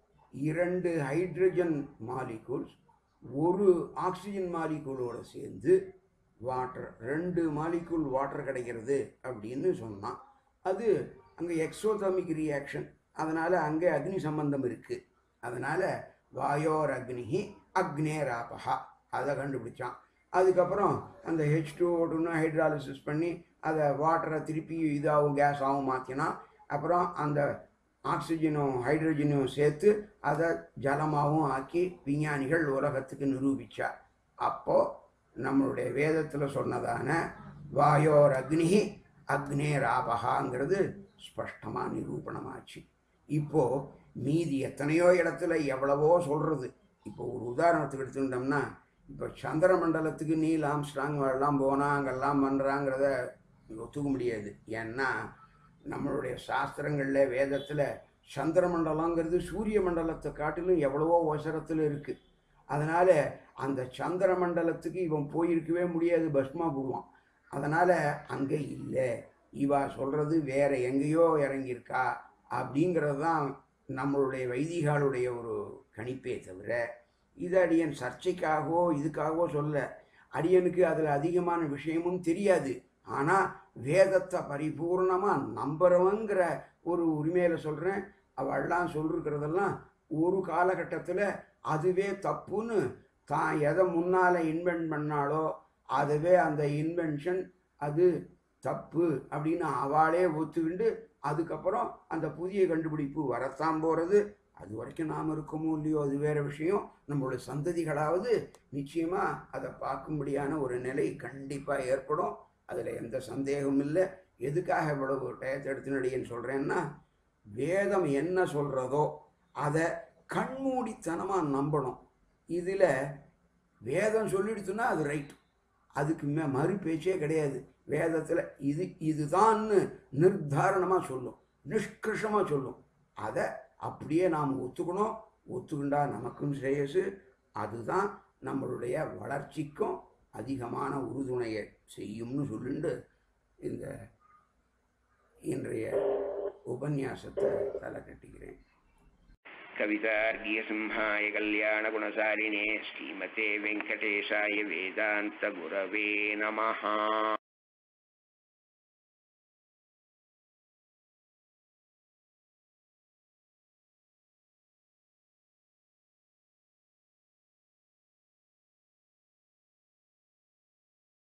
இரண்டு ஹைட்ரஜன் மாலிகூல்ஸ் ஒரு ஆக்சிஜன் மாலிகூலோட சேர்ந்து வாட்டர் ரெண்டு மாலிகூல் வாட்டர் கிடைக்கிறது அப்படின்னு சொன்னான் அது அங்கே எக்ஸோதமிக் ரியாக்ஷன் அதனால் அங்கே அக்னி சம்பந்தம் இருக்குது அதனால் வாயோர் அக்னிஹி அக்னேராபகா அதை கண்டுபிடிச்சான் அதுக்கப்புறம் அந்த ஹெச் டூ ஓட்டுன்னு ஹைட்ராலிசிஸ் பண்ணி அதை வாட்டரை திருப்பி இதாகவும் கேஸாகவும் மாற்றினா அப்புறம் அந்த ஆக்சிஜனும் ஹைட்ரஜனும் சேர்த்து அதை ஜலமாகவும் ஆக்கி விஞ்ஞானிகள் உலகத்துக்கு நிரூபித்தார் அப்போது நம்மளுடைய வேதத்தில் சொன்னதான வாயோர் அக்னிஹி அக்னேராபகாங்கிறது ஸ்பஷ்டமாக நிரூபணமாச்சு இப்போது மீதி எத்தனையோ இடத்துல எவ்வளவோ சொல்கிறது இப்போ ஒரு உதாரணத்துக்கு எடுத்துக்கிட்டோம்னா இப்போ சந்திர மண்டலத்துக்கு நீல் ஆம்ஸ்ட்ராங் எல்லாம் போனால் அங்கெல்லாம் பண்ணுறாங்கிறத ஒத்துக்க முடியாது ஏன்னா நம்மளுடைய சாஸ்திரங்களில் வேதத்தில் சந்திர மண்டலங்கிறது சூரிய மண்டலத்தை காட்டிலும் எவ்வளவோ அவசரத்தில் இருக்குது அதனால் அந்த சந்திர மண்டலத்துக்கு இவன் போயிருக்கவே முடியாது பஸ்மா போடுவான் அதனால் அங்கே இல்லை இவா சொல்கிறது வேற எங்கேயோ இறங்கியிருக்கா அப்படிங்கிறது தான் நம்மளுடைய வைதிகாலுடைய ஒரு கணிப்பே தவிர இது அடியன் சர்ச்சைக்காகவோ இதுக்காகவோ சொல்ல அடியனுக்கு அதில் அதிகமான விஷயமும் தெரியாது ஆனால் வேதத்தை பரிபூர்ணமாக நம்புறவங்கிற ஒரு உரிமையில் சொல்கிறேன் அவள்லாம் சொல்லிருக்கிறதெல்லாம் ஒரு காலகட்டத்தில் அதுவே தப்புன்னு தான் எதை முன்னால் இன்வென்ட் பண்ணாலோ அதுவே அந்த இன்வென்ஷன் அது தப்பு அப்படின்னு அவளே ஒத்துக்கிண்டு அதுக்கப்புறம் அந்த புதிய கண்டுபிடிப்பு வரத்தான் போகிறது அது வரைக்கும் நாம் இருக்கமோ இல்லையோ அது வேற விஷயம் நம்மளுடைய சந்ததிகளாவது நிச்சயமாக அதை பார்க்கும்படியான ஒரு நிலை கண்டிப்பாக ஏற்படும் அதில் எந்த சந்தேகமும் இல்லை எதுக்காக இவ்வளவு டயத்தை எடுத்து நடிகன்னு சொல்கிறேன்னா வேதம் என்ன சொல்கிறதோ அதை கண்மூடித்தனமாக நம்பணும் இதில் வேதம் சொல்லிடுச்சுன்னா அது ரைட் அதுக்கு மே மறு பேச்சே கிடையாது வேதத்தில் இது இதுதான்னு நிர்தாரணமாக சொல்லும் நிஷ்கிருஷமாக சொல்லும் அதை அப்படியே நாம் ஒத்துக்கணும் ஒத்துக்கிண்டா நமக்கும் ஸ்ரேயஸு அதுதான் நம்மளுடைய வளர்ச்சிக்கும் அதிகமான உறுதுணையை செய்யும்னு சொல்லிண்டு இந்த இன்றைய உபன்யாசத்தை தலை கட்டிக்கிறேன் कवितार्गीयसिंहाय कल्याणगुणसारिणे श्रीमते वेङ्कटेशाय वेदान्तगुरवे नमः